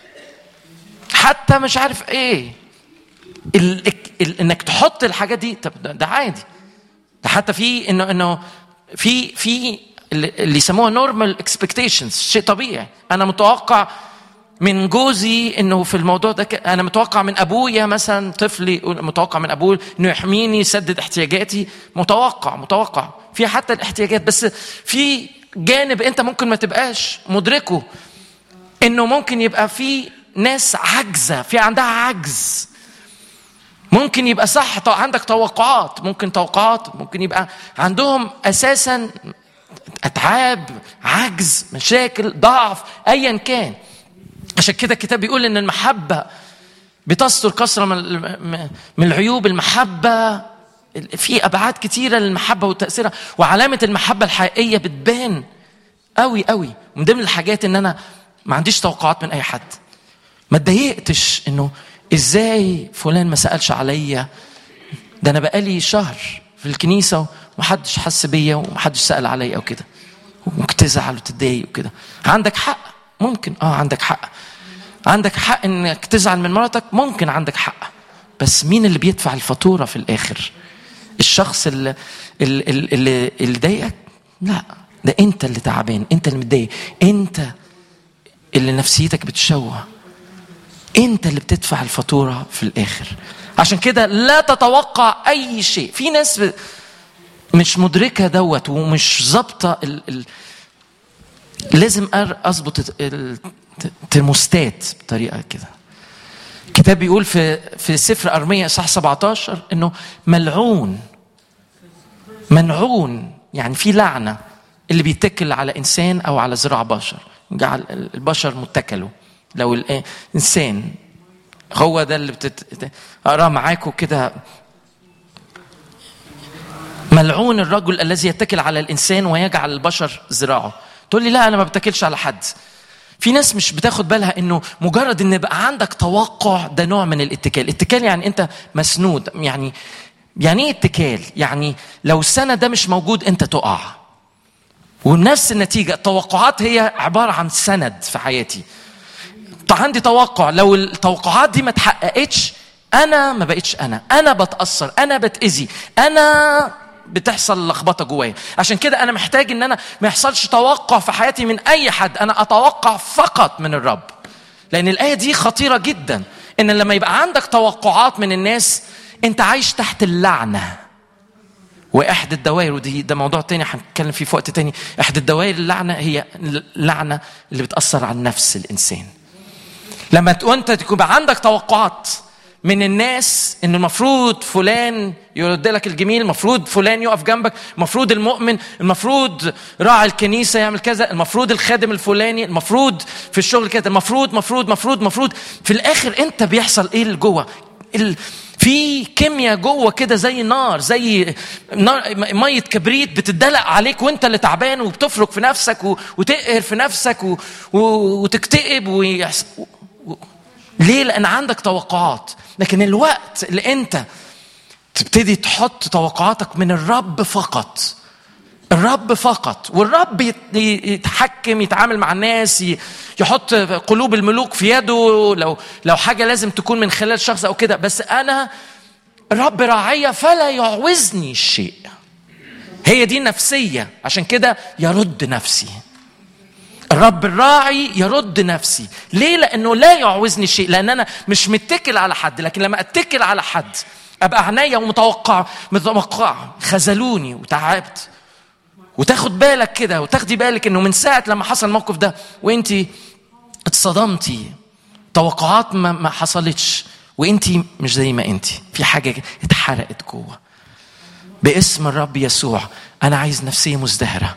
A: حتى مش عارف ايه ال... ال... انك تحط الحاجات دي طب ده, ده عادي ده حتى في انه انه في في اللي يسموها نورمال اكسبكتيشنز شيء طبيعي انا متوقع من جوزي انه في الموضوع ده ك... انا متوقع من ابويا مثلا طفلي متوقع من ابوي انه يحميني يسدد احتياجاتي متوقع متوقع في حتى الاحتياجات بس في جانب انت ممكن ما تبقاش مدركه انه ممكن يبقى في ناس عاجزه في عندها عجز ممكن يبقى صح عندك توقعات ممكن توقعات ممكن يبقى عندهم اساسا اتعاب عجز مشاكل ضعف ايا كان عشان كده الكتاب بيقول ان المحبه بتستر كثره من العيوب المحبه في ابعاد كتيره للمحبه وتاثيرها وعلامه المحبه الحقيقيه بتبان قوي قوي من ضمن الحاجات ان انا ما عنديش توقعات من اي حد ما اتضايقتش انه ازاي فلان ما سالش عليا ده انا بقالي شهر في الكنيسه ومحدش حس بيا ومحدش سال عليا او كده ممكن تزعل وتتضايق وكده عندك حق ممكن اه عندك حق عندك حق انك تزعل من مراتك ممكن عندك حق بس مين اللي بيدفع الفاتوره في الاخر الشخص اللي اللي اللي ضايقك لا ده انت اللي تعبان انت اللي متضايق انت اللي نفسيتك بتشوه انت اللي بتدفع الفاتوره في الاخر عشان كده لا تتوقع اي شيء في ناس مش مدركه دوت ومش ظابطه ال... ال... لازم اظبط الترموستات بطريقه كده الكتاب بيقول في في سفر ارميا صح 17 انه ملعون منعون يعني في لعنه اللي بيتكل على انسان او على ذراع بشر جعل البشر متكلوا لو الانسان هو ده اللي بتت... اقراه معاكم كده ملعون الرجل الذي يتكل على الانسان ويجعل البشر ذراعه تقول لي لا انا ما بتكلش على حد في ناس مش بتاخد بالها انه مجرد ان يبقى عندك توقع ده نوع من الاتكال الاتكال يعني انت مسنود يعني يعني ايه اتكال يعني لو السنة ده مش موجود انت تقع ونفس النتيجة التوقعات هي عبارة عن سند في حياتي عندي توقع لو التوقعات دي ما اتحققتش انا ما بقتش انا انا بتاثر انا بتاذي انا بتحصل لخبطه جوايا عشان كده انا محتاج ان انا ما يحصلش توقع في حياتي من اي حد انا اتوقع فقط من الرب لان الايه دي خطيره جدا ان لما يبقى عندك توقعات من الناس انت عايش تحت اللعنه واحد الدوائر ودي ده موضوع تاني هنتكلم فيه في وقت تاني احد الدوائر اللعنه هي اللعنه اللي بتاثر على نفس الانسان لما وانت تكون عندك توقعات من الناس ان المفروض فلان يرد لك الجميل المفروض فلان يقف جنبك المفروض المؤمن المفروض راعي الكنيسه يعمل كذا المفروض الخادم الفلاني المفروض في الشغل كذا المفروض مفروض مفروض مفروض في الاخر انت بيحصل ايه اللي جوه في كيمياء جوه كده زي نار زي نار ميه كبريت بتدلق عليك وانت اللي تعبان وبتفرك في نفسك وتقهر في نفسك وتكتئب ويحس... ليه؟ لأن عندك توقعات لكن الوقت اللي أنت تبتدي تحط توقعاتك من الرب فقط الرب فقط والرب يتحكم يتعامل مع الناس يحط قلوب الملوك في يده لو لو حاجه لازم تكون من خلال شخص او كده بس انا الرب راعيه فلا يعوزني الشيء هي دي نفسيه عشان كده يرد نفسي الرب الراعي يرد نفسي ليه لانه لا يعوزني شيء لان انا مش متكل على حد لكن لما اتكل على حد ابقى عينيا ومتوقع متوقع خذلوني وتعبت وتاخد بالك كده وتاخدي بالك انه من ساعه لما حصل الموقف ده وانت اتصدمتي توقعات ما, ما حصلتش وانت مش زي ما انت في حاجه اتحرقت جوه باسم الرب يسوع انا عايز نفسيه مزدهره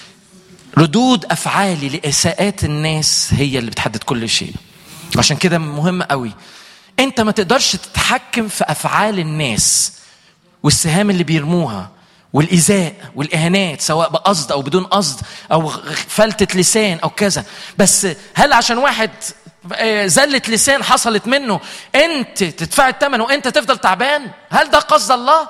A: ردود افعالي لاساءات الناس هي اللي بتحدد كل شيء عشان كده مهم قوي انت ما تقدرش تتحكم في افعال الناس والسهام اللي بيرموها والايذاء والاهانات سواء بقصد او بدون قصد او فلتة لسان او كذا بس هل عشان واحد آه، زلة لسان حصلت منه انت تدفع الثمن وانت تفضل تعبان هل ده قصد الله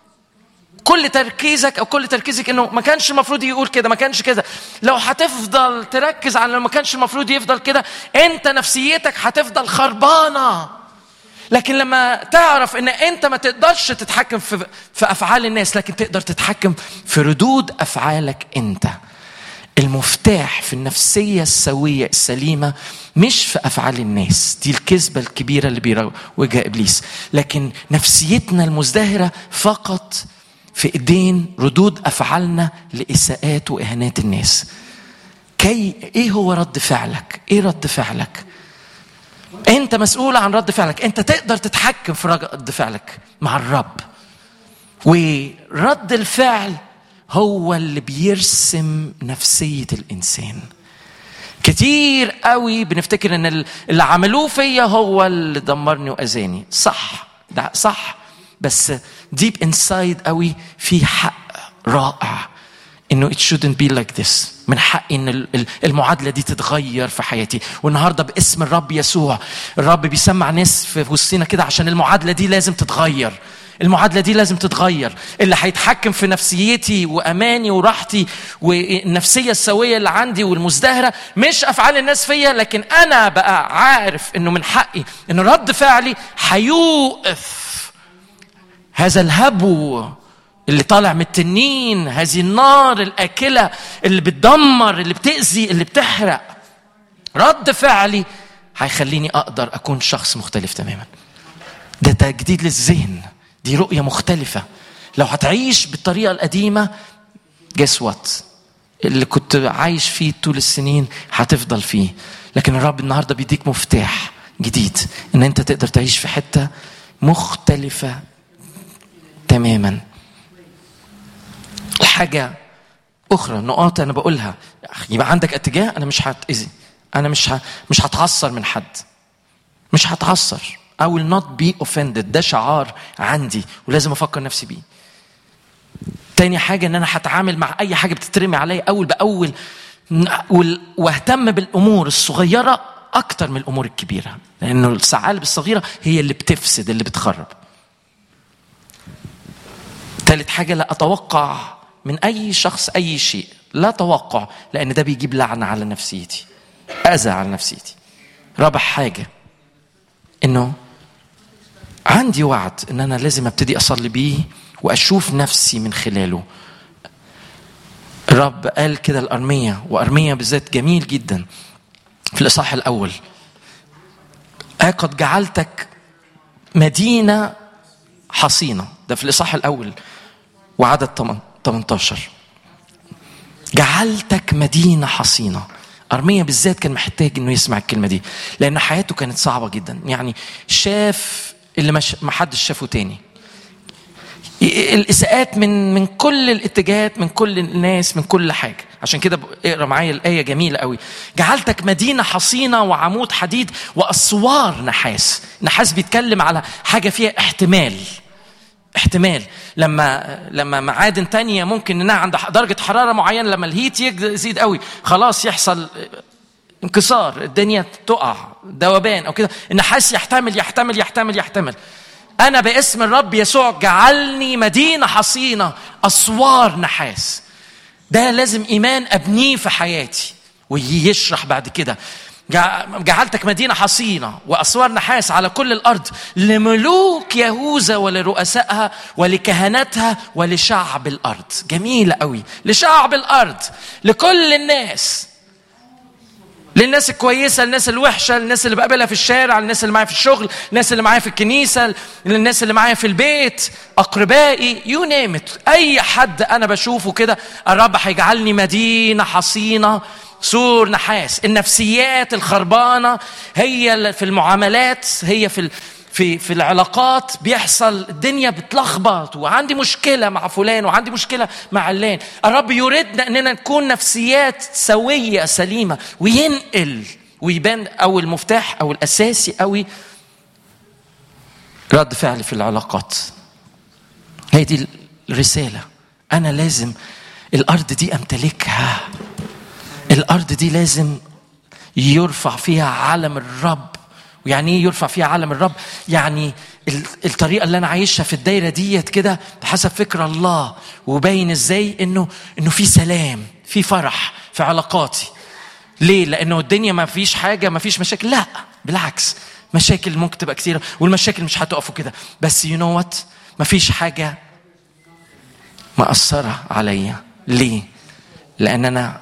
A: كل تركيزك او كل تركيزك انه ما كانش المفروض يقول كده ما كانش كده لو هتفضل تركز على ما كانش المفروض يفضل كده انت نفسيتك هتفضل خربانه لكن لما تعرف ان انت ما تقدرش تتحكم في في افعال الناس لكن تقدر تتحكم في ردود افعالك انت المفتاح في النفسية السوية السليمة مش في أفعال الناس دي الكذبة الكبيرة اللي بيواجهها إبليس لكن نفسيتنا المزدهرة فقط في ايدين ردود افعالنا لاساءات واهانات الناس كي ايه هو رد فعلك ايه رد فعلك انت مسؤول عن رد فعلك انت تقدر تتحكم في رد فعلك مع الرب ورد الفعل هو اللي بيرسم نفسيه الانسان كتير قوي بنفتكر ان اللي عملوه فيا هو اللي دمرني واذاني صح ده صح بس ديب انسايد قوي في حق رائع انه it shouldn't be like this من حقي ان المعادله دي تتغير في حياتي والنهارده باسم الرب يسوع الرب بيسمع ناس في وسطنا كده عشان المعادله دي لازم تتغير المعادله دي لازم تتغير اللي هيتحكم في نفسيتي واماني وراحتي والنفسيه السويه اللي عندي والمزدهره مش افعال الناس فيا لكن انا بقى عارف انه من حقي ان رد فعلي هيوقف هذا الهبو اللي طالع من التنين هذه النار الآكلة اللي بتدمر اللي بتأذي اللي بتحرق رد فعلي هيخليني أقدر أكون شخص مختلف تماما ده تجديد للذهن دي رؤية مختلفة لو هتعيش بالطريقة القديمة جس وات اللي كنت عايش فيه طول السنين هتفضل فيه لكن الرب النهارده بيديك مفتاح جديد ان انت تقدر تعيش في حته مختلفه تماما حاجة أخرى نقاط أنا بقولها يبقى عندك اتجاه أنا مش هتأذي أنا مش ه... مش هتعصر من حد مش هتعصر I will not be offended ده شعار عندي ولازم افكر نفسي بيه تاني حاجة ان انا هتعامل مع اي حاجة بتترمي عليا اول باول وال- واهتم بالامور الصغيرة اكتر من الامور الكبيرة لانه الثعالب الصغيرة هي اللي بتفسد اللي بتخرب تالت حاجة لا أتوقع من أي شخص أي شيء لا توقع لأن ده بيجيب لعنة على نفسيتي أذى على نفسيتي رابع حاجة إنه عندي وعد إن أنا لازم أبتدي أصلي بيه وأشوف نفسي من خلاله الرب قال كده الأرمية وأرمية بالذات جميل جدا في الإصحاح الأول آه قد جعلتك مدينة حصينة ده في الإصحاح الأول وعدد 18 جعلتك مدينة حصينة أرميا بالذات كان محتاج إنه يسمع الكلمة دي لأن حياته كانت صعبة جدا يعني شاف اللي مش ما حدش شافه تاني الإساءات من من كل الاتجاهات من كل الناس من كل حاجة عشان كده اقرا معايا الآية جميلة قوي جعلتك مدينة حصينة وعمود حديد وأسوار نحاس نحاس بيتكلم على حاجة فيها احتمال احتمال لما لما معادن تانية ممكن انها عند درجة حرارة معينة لما الهيت يزيد قوي خلاص يحصل انكسار الدنيا تقع ذوبان او كده النحاس يحتمل يحتمل يحتمل يحتمل انا باسم الرب يسوع جعلني مدينة حصينة اسوار نحاس ده لازم ايمان ابنيه في حياتي ويشرح بعد كده جعلتك مدينة حصينة وأسوار نحاس على كل الأرض لملوك يهوذا ولرؤسائها ولكهنتها ولشعب الأرض جميلة قوي لشعب الأرض لكل الناس للناس الكويسة للناس الوحشة للناس اللي بقابلها في الشارع للناس اللي معايا في الشغل للناس اللي معايا في الكنيسة للناس اللي معايا في البيت أقربائي يو نيمت أي حد أنا بشوفه كده الرب هيجعلني مدينة حصينة سور نحاس النفسيات الخربانة هي في المعاملات هي في في في العلاقات بيحصل الدنيا بتلخبط وعندي مشكلة مع فلان وعندي مشكلة مع علان الرب يريدنا اننا نكون نفسيات سوية سليمة وينقل ويبان او المفتاح او الاساسي قوي رد فعل في العلاقات هي دي الرسالة انا لازم الارض دي امتلكها الارض دي لازم يرفع فيها علم الرب ويعني ايه يرفع فيها علم الرب يعني الطريقه اللي انا عايشها في الدايره ديت كده بحسب فكر الله وباين ازاي انه انه في سلام في فرح في علاقاتي ليه لانه الدنيا ما فيش حاجه ما فيش مشاكل لا بالعكس مشاكل ممكن تبقى كتيره والمشاكل مش هتقف كده بس يو نو وات ما فيش حاجه مأثرة عليا ليه لأن أنا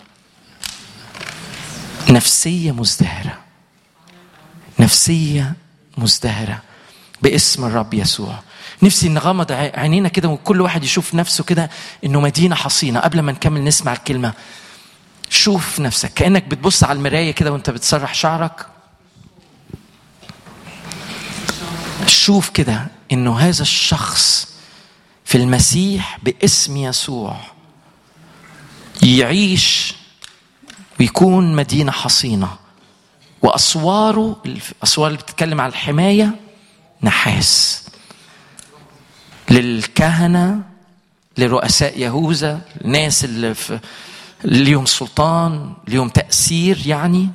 A: نفسية مزدهرة نفسية مزدهرة باسم الرب يسوع نفسي نغمض عينينا كده وكل واحد يشوف نفسه كده انه مدينة حصينة قبل ما نكمل نسمع الكلمة شوف نفسك كأنك بتبص على المراية كده وانت بتسرح شعرك شوف كده انه هذا الشخص في المسيح باسم يسوع يعيش ويكون مدينة حصينة وأسواره الأسوار اللي بتتكلم على الحماية نحاس للكهنة لرؤساء يهوذا الناس اللي في ليهم سلطان ليهم تأثير يعني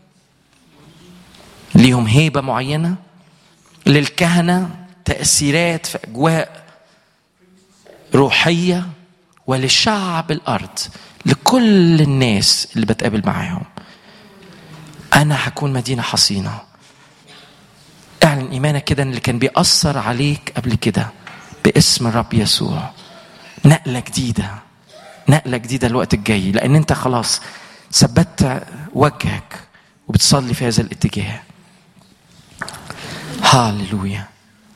A: ليهم هيبة معينة للكهنة تأثيرات في أجواء روحية ولشعب الأرض لكل الناس اللي بتقابل معاهم أنا هكون مدينة حصينة اعلن إيمانك كده اللي كان بيأثر عليك قبل كده باسم الرب يسوع نقلة جديدة نقلة جديدة الوقت الجاي لأن أنت خلاص ثبت وجهك وبتصلي في هذا الاتجاه هاللويا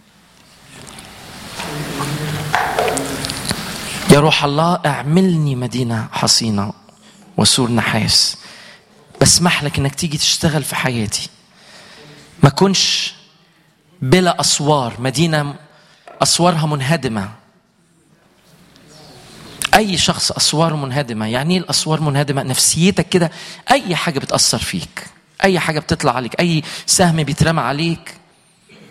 A: يا روح الله اعملني مدينة حصينة وسور نحاس بسمح لك انك تيجي تشتغل في حياتي ما كنش بلا اسوار مدينة اسوارها منهدمة اي شخص اسواره منهدمة يعني ايه الاسوار منهدمة نفسيتك كده اي حاجة بتأثر فيك اي حاجة بتطلع عليك اي سهم بيترمى عليك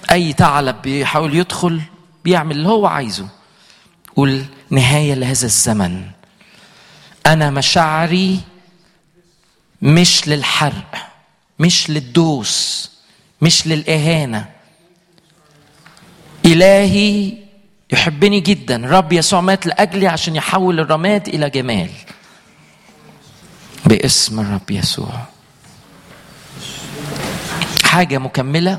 A: اي ثعلب بيحاول يدخل بيعمل اللي هو عايزه قول نهايه لهذا الزمن انا مشاعري مش للحرق مش للدوس مش للاهانه الهي يحبني جدا رب يسوع مات لاجلي عشان يحول الرماد الى جمال باسم الرب يسوع حاجه مكمله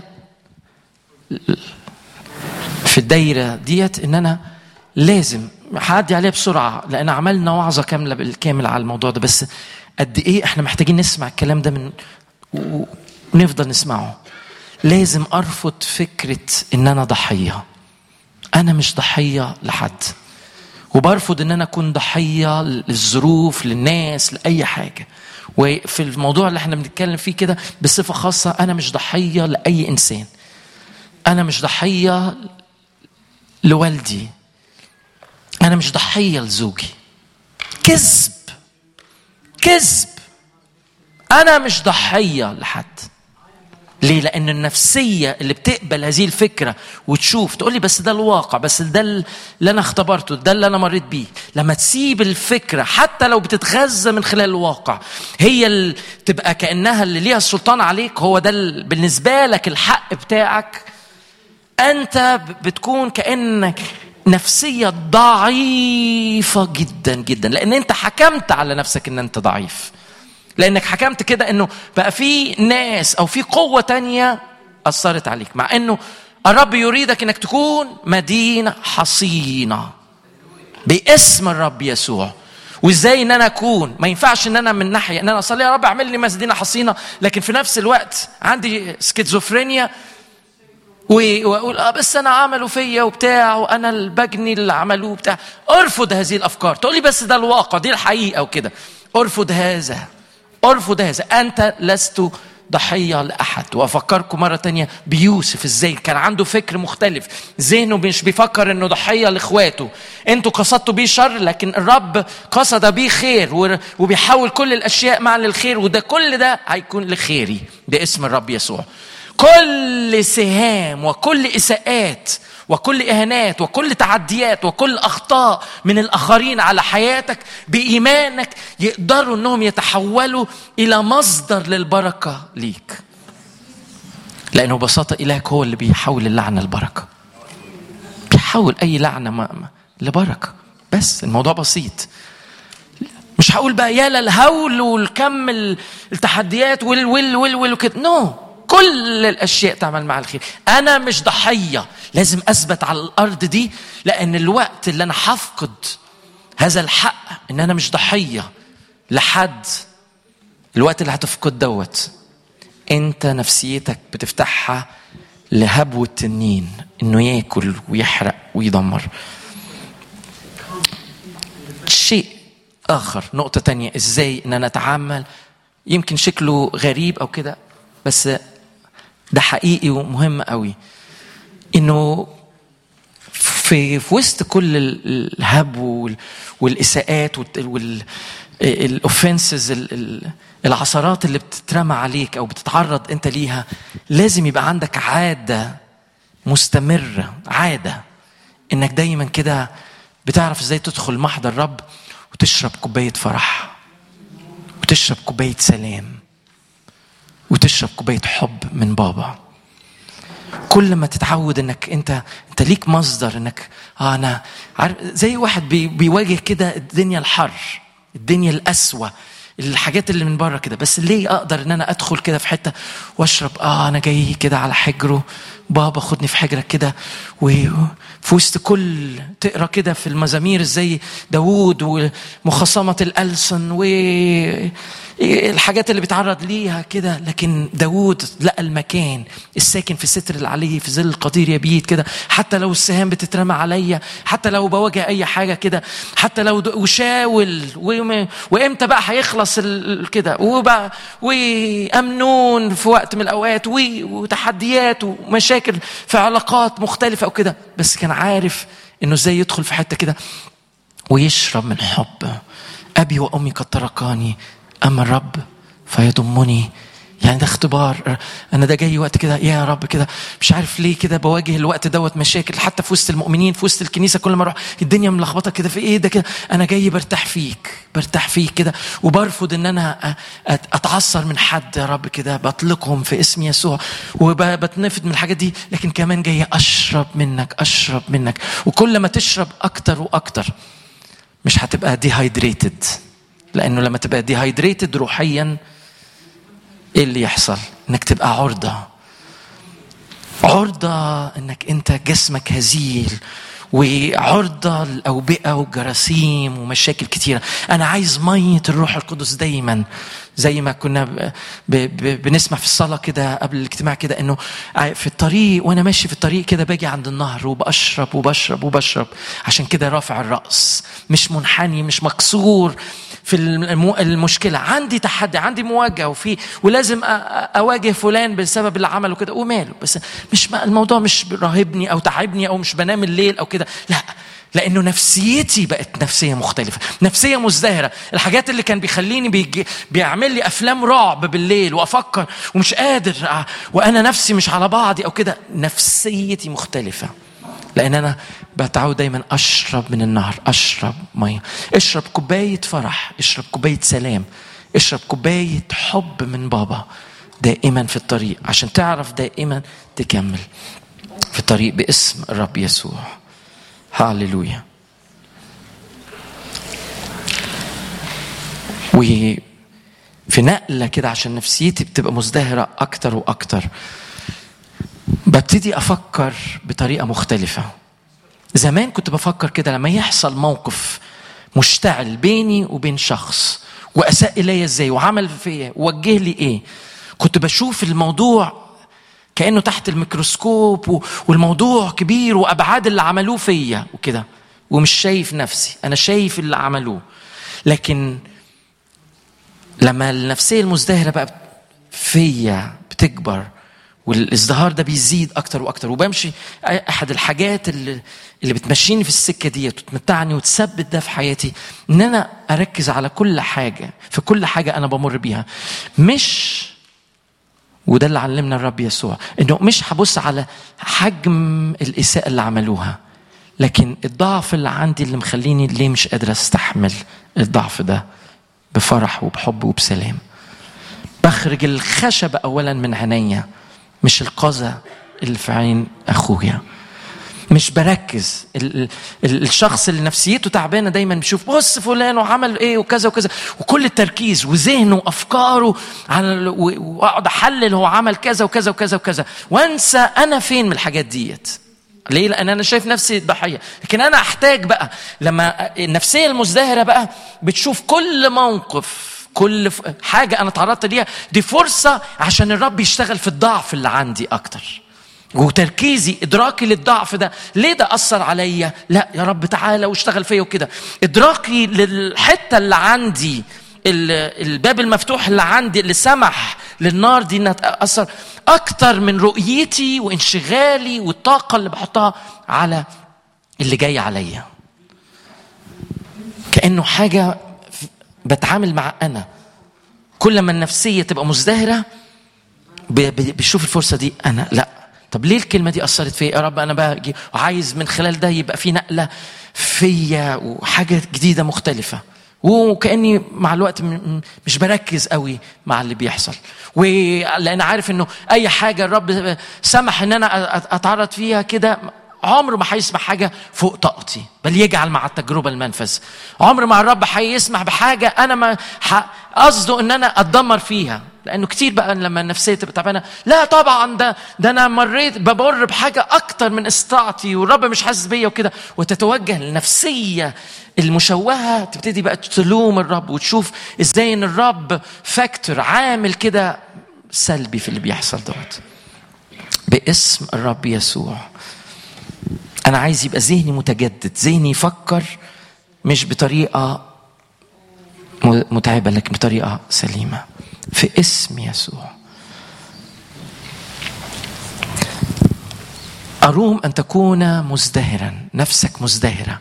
A: في الدايره ديت ان انا لازم هعدي عليها بسرعه لان عملنا وعظه كامله بالكامل على الموضوع ده بس قد ايه احنا محتاجين نسمع الكلام ده من ونفضل نسمعه لازم ارفض فكره ان انا ضحيه انا مش ضحيه لحد وبرفض ان انا اكون ضحيه للظروف للناس لاي حاجه وفي الموضوع اللي احنا بنتكلم فيه كده بصفه خاصه انا مش ضحيه لاي انسان انا مش ضحيه لوالدي انا مش ضحيه لزوجي كذب كذب انا مش ضحيه لحد ليه؟ لأن النفسية اللي بتقبل هذه الفكرة وتشوف تقول لي بس ده الواقع بس ده اللي أنا اختبرته ده اللي أنا مريت بيه لما تسيب الفكرة حتى لو بتتغذى من خلال الواقع هي اللي تبقى كأنها اللي ليها السلطان عليك هو ده بالنسبة لك الحق بتاعك أنت بتكون كأنك نفسية ضعيفة جدا جدا لأن أنت حكمت على نفسك أن أنت ضعيف لانك حكمت كده انه بقى في ناس او في قوه تانية اثرت عليك مع انه الرب يريدك انك تكون مدينه حصينه باسم الرب يسوع وازاي ان انا اكون ما ينفعش ان انا من ناحيه ان انا اصلي يا رب اعمل لي مدينه حصينه لكن في نفس الوقت عندي سكيزوفرينيا واقول اه بس انا عملوا فيا وبتاع وانا البجني اللي عملوه بتاع ارفض هذه الافكار تقول لي بس ده الواقع دي الحقيقه وكده ارفض هذا ارفض هذا أنت لست ضحية لأحد وأفكركم مرة تانية بيوسف إزاي كان عنده فكر مختلف ذهنه مش بيفكر إنه ضحية لإخواته أنتوا قصدتوا بيه شر لكن الرب قصد بيه خير وبيحول كل الأشياء مع للخير وده كل ده هيكون لخيري باسم الرب يسوع كل سهام وكل إساءات وكل اهانات وكل تعديات وكل اخطاء من الاخرين على حياتك بايمانك يقدروا انهم يتحولوا الى مصدر للبركه ليك لانه ببساطه الهك هو اللي بيحول اللعنه لبركه بيحول اي لعنه لبركه بس الموضوع بسيط مش هقول بقى يا للهول والكم التحديات وال وال وال وال وكده نو no. كل الاشياء تعمل مع الخير انا مش ضحيه لازم اثبت على الارض دي لان الوقت اللي انا هفقد هذا الحق ان انا مش ضحيه لحد الوقت اللي هتفقد دوت انت نفسيتك بتفتحها لهبو التنين انه ياكل ويحرق ويدمر شيء اخر نقطه تانية ازاي ان انا اتعامل يمكن شكله غريب او كده بس ده حقيقي ومهم قوي انه في في وسط كل الهب والاساءات والاوفنسز العثرات اللي بتترمى عليك او بتتعرض انت ليها لازم يبقى عندك عاده مستمره عاده انك دايما كده بتعرف ازاي تدخل محضر الرب وتشرب كوبايه فرح وتشرب كوبايه سلام وتشرب كوبايه حب من بابا كل ما تتعود انك انت انت ليك مصدر انك اه انا عارف زي واحد بي بيواجه كده الدنيا الحر الدنيا القسوه الحاجات اللي من بره كده بس ليه اقدر ان انا ادخل كده في حته واشرب اه انا جاي كده على حجره بابا خدني في حجرك كده وفي وسط كل تقرا كده في المزامير زي داوود ومخاصمه الالسن والحاجات اللي بيتعرض ليها كده لكن داوود لقى المكان الساكن في الستر اللي عليه في ظل القدير يبيت كده حتى لو السهام بتترمى عليا حتى لو بواجه اي حاجه كده حتى لو وشاول وامتى بقى هيخلص كده وبقى وامنون في وقت من الاوقات وتحديات ومشاكل مشاكل في علاقات مختلفة أو كده بس كان عارف إنه إزاي يدخل في حتة كده ويشرب من حب أبي وأمي قد تركاني أما الرب فيضمني يعني ده اختبار انا ده جاي وقت كده يا رب كده مش عارف ليه كده بواجه الوقت دوت مشاكل حتى في وسط المؤمنين في وسط الكنيسه كل ما اروح الدنيا ملخبطه كده في ايه ده كده انا جاي برتاح فيك برتاح فيك كده وبرفض ان انا اتعصر من حد يا رب كده بطلقهم في اسم يسوع وبتنفض من الحاجات دي لكن كمان جاي اشرب منك اشرب منك وكل ما تشرب اكتر واكتر مش هتبقى ديهايدريتد لانه لما تبقى ديهايدريتد روحيا ايه اللي يحصل انك تبقى عرضه عرضه انك انت جسمك هزيل وعرضة للأوبئة والجراثيم ومشاكل كتيرة أنا عايز مية الروح القدس دايما زي ما كنا ب ب بنسمع في الصلاة كده قبل الاجتماع كده إنه في الطريق وأنا ماشي في الطريق كده باجي عند النهر وبشرب وبشرب وبشرب عشان كده رافع الرأس مش منحني مش مكسور في المشكله عندي تحدي عندي مواجهه وفي ولازم اواجه فلان بسبب اللي عمله كده وماله بس مش الموضوع مش راهبني او تعبني او مش بنام الليل او كده لا لانه نفسيتي بقت نفسيه مختلفه نفسيه مزدهره الحاجات اللي كان بيخليني بيجي بيعمل لي افلام رعب بالليل وافكر ومش قادر وانا نفسي مش على بعضي او كده نفسيتي مختلفه لان انا بتعود دايما اشرب من النهر اشرب ميه اشرب كوبايه فرح اشرب كوبايه سلام اشرب كوبايه حب من بابا دائما في الطريق عشان تعرف دائما تكمل في الطريق باسم الرب يسوع هاليلويا وفي نقلة كده عشان نفسيتي بتبقى مزدهرة أكتر وأكتر ببتدي افكر بطريقه مختلفه زمان كنت بفكر كده لما يحصل موقف مشتعل بيني وبين شخص واساء الي ازاي وعمل فيا ووجه لي ايه كنت بشوف الموضوع كانه تحت الميكروسكوب والموضوع كبير وابعاد اللي عملوه فيا وكده ومش شايف نفسي انا شايف اللي عملوه لكن لما النفسيه المزدهره بقى فيا بتكبر والازدهار ده بيزيد اكتر واكتر وبمشي احد الحاجات اللي اللي بتمشيني في السكه دي وتمتعني وتثبت ده في حياتي ان انا اركز على كل حاجه في كل حاجه انا بمر بيها مش وده اللي علمنا الرب يسوع انه مش هبص على حجم الاساءه اللي عملوها لكن الضعف اللي عندي اللي مخليني ليه مش قادر استحمل الضعف ده بفرح وبحب وبسلام بخرج الخشب اولا من عينيا مش القذى اللي في عين اخويا مش بركز ال ال الشخص اللي نفسيته تعبانه دايما بيشوف بص فلان وعمل ايه وكذا وكذا وكل التركيز وذهنه وافكاره على واقعد احلل هو عمل كذا وكذا وكذا وكذا وانسى انا فين من الحاجات ديت ليه؟ لأن أنا شايف نفسي ضحية، لكن أنا أحتاج بقى لما النفسية المزدهرة بقى بتشوف كل موقف كل حاجة أنا تعرضت ليها دي فرصة عشان الرب يشتغل في الضعف اللي عندي أكتر وتركيزي ادراكي للضعف ده ليه ده اثر عليا لا يا رب تعالى واشتغل فيا وكده ادراكي للحته اللي عندي الباب المفتوح اللي عندي اللي سمح للنار دي انها تاثر اكتر من رؤيتي وانشغالي والطاقه اللي بحطها على اللي جاي عليا كانه حاجه بتعامل مع انا كل ما النفسيه تبقى مزدهره بشوف الفرصه دي انا لا طب ليه الكلمه دي اثرت فيا يا رب انا باجي وعايز من خلال ده يبقى في نقله فيا وحاجه جديده مختلفه وكاني مع الوقت مش بركز قوي مع اللي بيحصل ولان عارف انه اي حاجه الرب سمح ان انا اتعرض فيها كده عمره ما هيسمح حاجه فوق طاقتي بل يجعل مع التجربه المنفذ عمر ما الرب هيسمح بحاجه انا ما قصده ان انا اتدمر فيها لانه كتير بقى لما النفسيه تبقى تعبانه لا طبعا ده ده انا مريت بمر بحاجه اكتر من استطاعتي والرب مش حاسس بيا وكده وتتوجه للنفسيه المشوهه تبتدي بقى تلوم الرب وتشوف ازاي ان الرب فاكتور عامل كده سلبي في اللي بيحصل دوت باسم الرب يسوع انا عايز يبقى ذهني متجدد ذهني يفكر مش بطريقه متعبه لكن بطريقه سليمه في اسم يسوع أروم أن تكون مزدهرا نفسك مزدهرة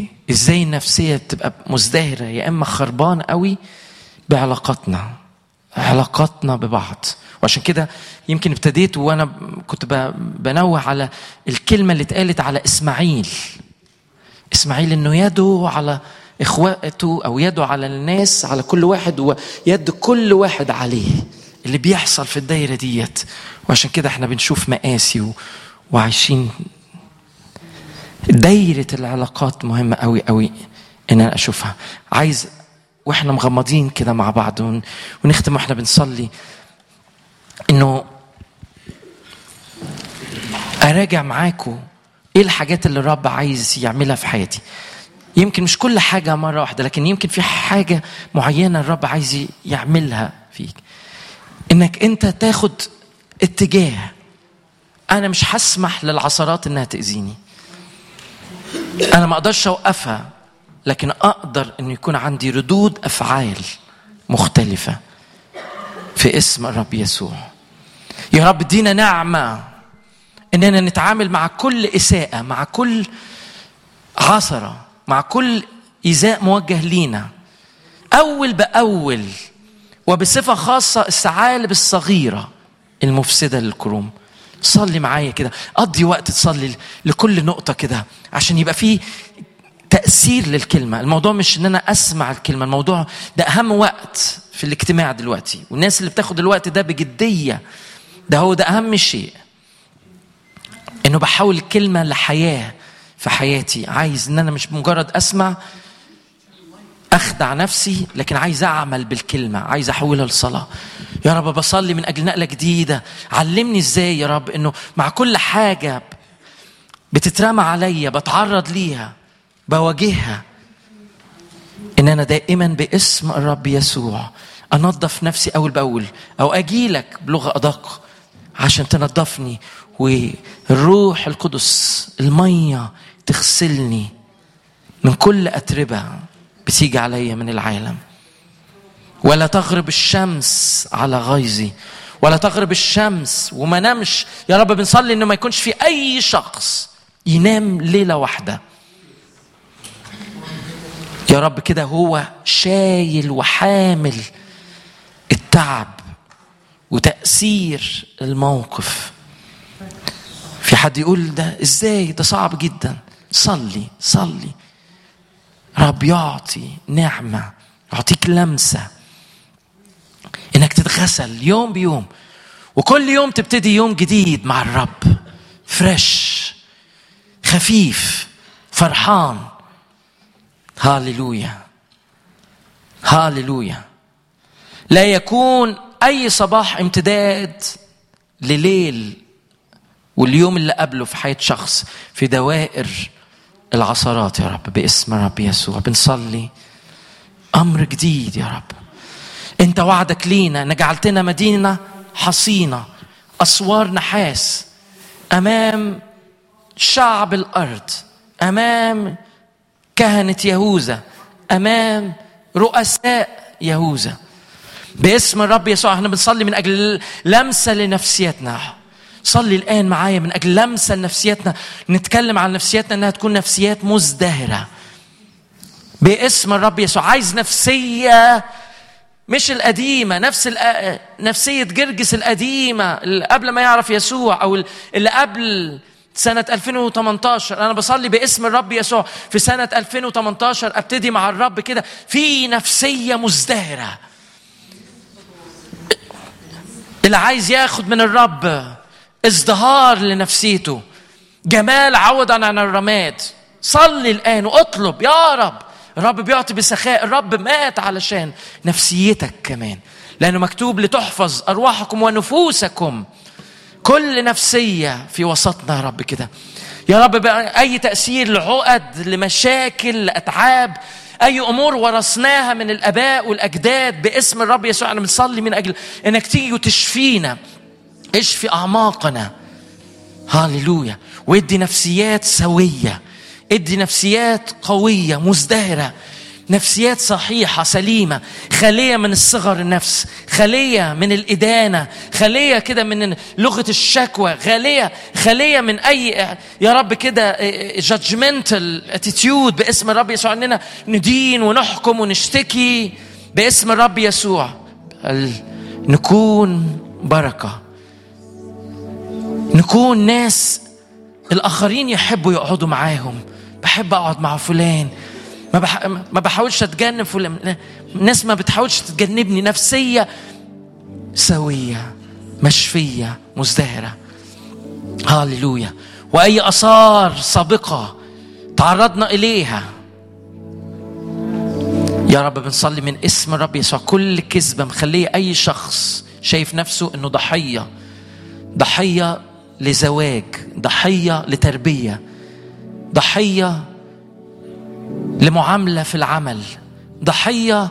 A: وإزاي النفسية تبقى مزدهرة يا إما خربان قوي بعلاقاتنا علاقاتنا ببعض وعشان كده يمكن ابتديت وانا كنت بنوه على الكلمه اللي اتقالت على اسماعيل اسماعيل انه يده على اخواته او يده على الناس على كل واحد ويد كل واحد عليه اللي بيحصل في الدايره ديت وعشان كده احنا بنشوف مقاسي و... وعايشين دايره العلاقات مهمه قوي قوي ان انا اشوفها عايز واحنا مغمضين كده مع بعض ونختم واحنا بنصلي انه اراجع معاكم ايه الحاجات اللي الرب عايز يعملها في حياتي يمكن مش كل حاجة مرة واحدة لكن يمكن في حاجة معينة الرب عايز يعملها فيك انك انت تاخد اتجاه انا مش هسمح للعثرات انها تاذيني انا ما اقدرش اوقفها لكن اقدر ان يكون عندي ردود افعال مختلفه في اسم الرب يسوع يا رب ادينا نعمه اننا نتعامل مع كل اساءه مع كل عثره مع كل ايذاء موجه لينا اول باول وبصفه خاصه الثعالب الصغيره المفسده للكروم صلي معايا كده قضي وقت تصلي لكل نقطه كده عشان يبقى في تاثير للكلمه الموضوع مش ان انا اسمع الكلمه الموضوع ده اهم وقت في الاجتماع دلوقتي والناس اللي بتاخد الوقت ده بجديه ده هو ده اهم شيء انه بحول الكلمه لحياه في حياتي عايز ان انا مش مجرد اسمع اخدع نفسي لكن عايز اعمل بالكلمه عايز احولها لصلاه يا رب بصلي من اجل نقله جديده علمني ازاي يا رب انه مع كل حاجه بتترمى عليا بتعرض ليها بواجهها ان انا دائما باسم الرب يسوع انظف نفسي اول باول او اجي لك بلغه ادق عشان تنظفني والروح القدس الميه تغسلني من كل اتربه بتيجي عليا من العالم ولا تغرب الشمس على غيظي ولا تغرب الشمس وما نمش يا رب بنصلي انه ما يكونش في اي شخص ينام ليله واحده يا رب كده هو شايل وحامل التعب وتأثير الموقف في حد يقول ده ازاي ده صعب جدا صلي صلي رب يعطي نعمة يعطيك لمسة انك تتغسل يوم بيوم وكل يوم تبتدي يوم جديد مع الرب فريش خفيف فرحان هاليلويا هاليلويا لا يكون اي صباح امتداد لليل واليوم اللي قبله في حياه شخص في دوائر العثرات يا رب باسم رب يسوع بنصلي امر جديد يا رب انت وعدك لينا ان جعلتنا مدينه حصينه اسوار نحاس امام شعب الارض امام كهنه يهوذا امام رؤساء يهوذا باسم الرب يسوع احنا بنصلي من اجل لمسه لنفسيتنا صلي الآن معايا من أجل لمسة لنفسيتنا نتكلم عن نفسيتنا أنها تكون نفسيات مزدهرة باسم الرب يسوع عايز نفسية مش القديمة نفس نفسية جرجس القديمة اللي قبل ما يعرف يسوع أو اللي قبل سنة 2018 أنا بصلي باسم الرب يسوع في سنة 2018 أبتدي مع الرب كده في نفسية مزدهرة اللي عايز ياخد من الرب ازدهار لنفسيته جمال عوضا عن الرماد صلي الآن واطلب يا رب الرب بيعطي بسخاء الرب مات علشان نفسيتك كمان لأنه مكتوب لتحفظ أرواحكم ونفوسكم كل نفسية في وسطنا يا رب كده يا رب بقى أي تأثير لعقد لمشاكل لأتعاب أي أمور ورثناها من الآباء والأجداد باسم الرب يسوع أنا بنصلي من أجل إنك تيجي وتشفينا اشفي اعماقنا هاليلويا وادي نفسيات سويه ادي نفسيات قويه مزدهره نفسيات صحيحه سليمه خاليه من الصغر النفس خاليه من الادانه خاليه كده من لغه الشكوى خاليه خاليه من اي يا رب كده جادجمنتال اتيتيود باسم الرب يسوع اننا ندين ونحكم ونشتكي باسم الرب يسوع نكون بركة نكون ناس الآخرين يحبوا يقعدوا معاهم بحب أقعد مع فلان ما بح... ما بحاولش اتجنب فلان الناس ما بتحاولش تتجنبني نفسيه سويه مشفيه مزدهره هاللويا واي اثار سابقه تعرضنا اليها يا رب بنصلي من اسم الرب يسوع كل كذبه مخليه اي شخص شايف نفسه انه ضحيه ضحيه لزواج ضحيه لتربيه ضحيه لمعامله في العمل ضحيه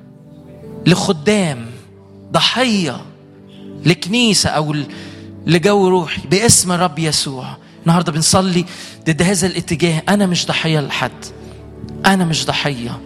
A: لخدام ضحيه لكنيسه او لجو روحي باسم الرب يسوع النهارده بنصلي ضد هذا الاتجاه انا مش ضحيه لحد انا مش ضحيه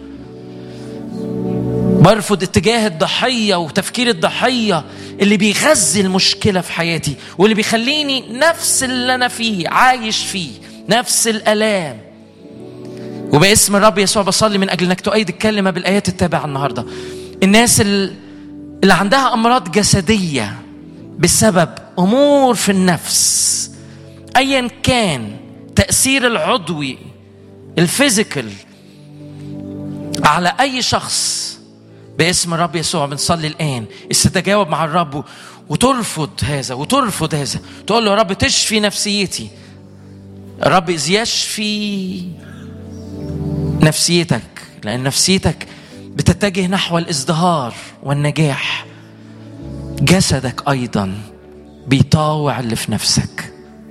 A: برفض اتجاه الضحيه وتفكير الضحيه اللي بيغذي المشكله في حياتي واللي بيخليني نفس اللي انا فيه عايش فيه نفس الالام وباسم الرب يسوع بصلي من اجل انك تؤيد الكلمه بالايات التابعه النهارده الناس اللي عندها امراض جسديه بسبب امور في النفس ايا كان تاثير العضوي الفيزيكال على اي شخص باسم الرب يسوع بنصلي الان استتجاوب مع الرب وترفض هذا وترفض هذا تقول له يا رب تشفي نفسيتي الرب إذ يشفي نفسيتك لأن نفسيتك بتتجه نحو الازدهار والنجاح جسدك أيضا بيطاوع اللي في نفسك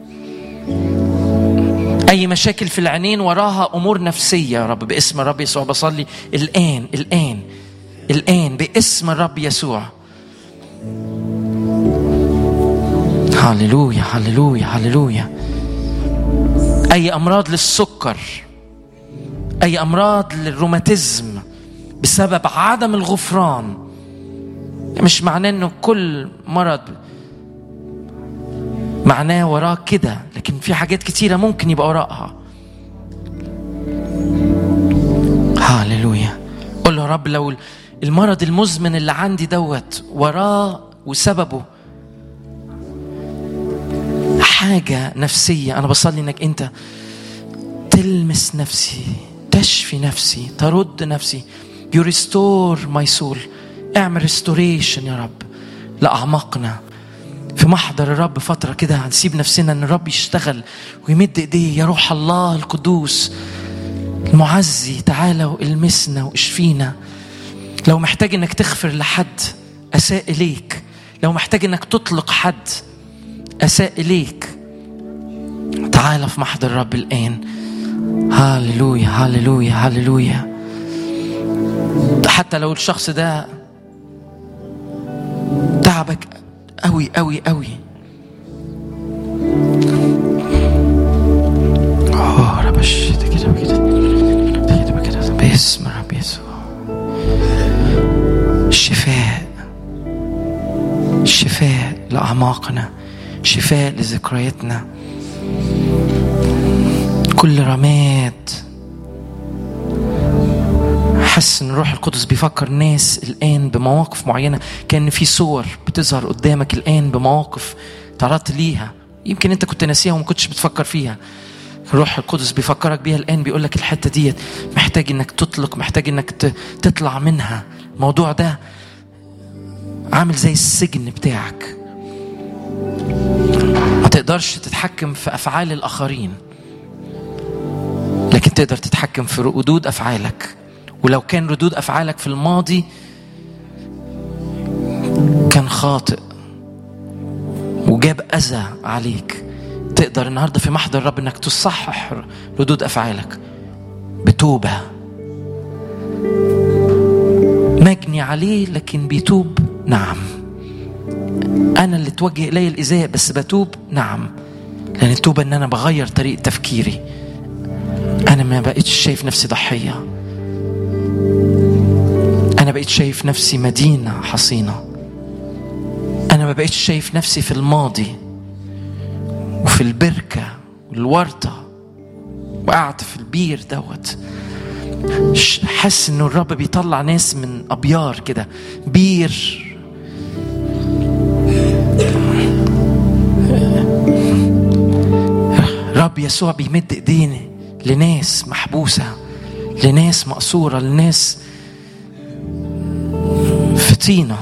A: أي مشاكل في العينين وراها أمور نفسية يا رب باسم الرب يسوع بصلي الآن الآن الآن باسم الرب يسوع هللويا هللويا هللويا أي أمراض للسكر أي أمراض للروماتيزم بسبب عدم الغفران مش معناه إنه كل مرض معناه وراه كده لكن في حاجات كتيرة ممكن يبقى وراءها هاللويا قول له يا رب لو المرض المزمن اللي عندي دوت وراه وسببه حاجة نفسية أنا بصلي إنك أنت تلمس نفسي تشفي نفسي ترد نفسي you restore my soul اعمل restoration يا رب لأعماقنا في محضر الرب فترة كده هنسيب نفسنا إن الرب يشتغل ويمد إيديه يا روح الله القدوس المعزي تعالى والمسنا واشفينا لو محتاج انك تغفر لحد اساء اليك لو محتاج انك تطلق حد اساء اليك تعال في محضر الرب الان هاللويا هاللويا هاللويا حتى لو الشخص ده تعبك قوي قوي قوي اوه ربش كده كده كده كده باسم رب يسوع الشفاء الشفاء لأعماقنا شفاء لذكرياتنا كل رماد حس ان الروح القدس بيفكر ناس الان بمواقف معينه كان في صور بتظهر قدامك الان بمواقف تعرضت ليها يمكن انت كنت ناسيها وما كنتش بتفكر فيها الروح القدس بيفكرك بيها الان بيقول لك الحته ديت محتاج انك تطلق محتاج انك تطلع منها الموضوع ده عامل زي السجن بتاعك ما تقدرش تتحكم في افعال الاخرين لكن تقدر تتحكم في ردود افعالك ولو كان ردود افعالك في الماضي كان خاطئ وجاب اذى عليك تقدر النهارده في محضر الرب انك تصحح ردود افعالك بتوبه مجني عليه لكن بيتوب نعم انا اللي توجه الي الايذاء بس بتوب نعم لان التوبه ان انا بغير طريقه تفكيري انا ما بقيتش شايف نفسي ضحيه انا بقيت شايف نفسي مدينه حصينه انا ما بقيتش شايف نفسي في الماضي وفي البركه والورطه وقعت في البير دوت حاسس انه الرب بيطلع ناس من ابيار كده بير رب يسوع بيمد ايدينا لناس محبوسة لناس مقصورة لناس في طينة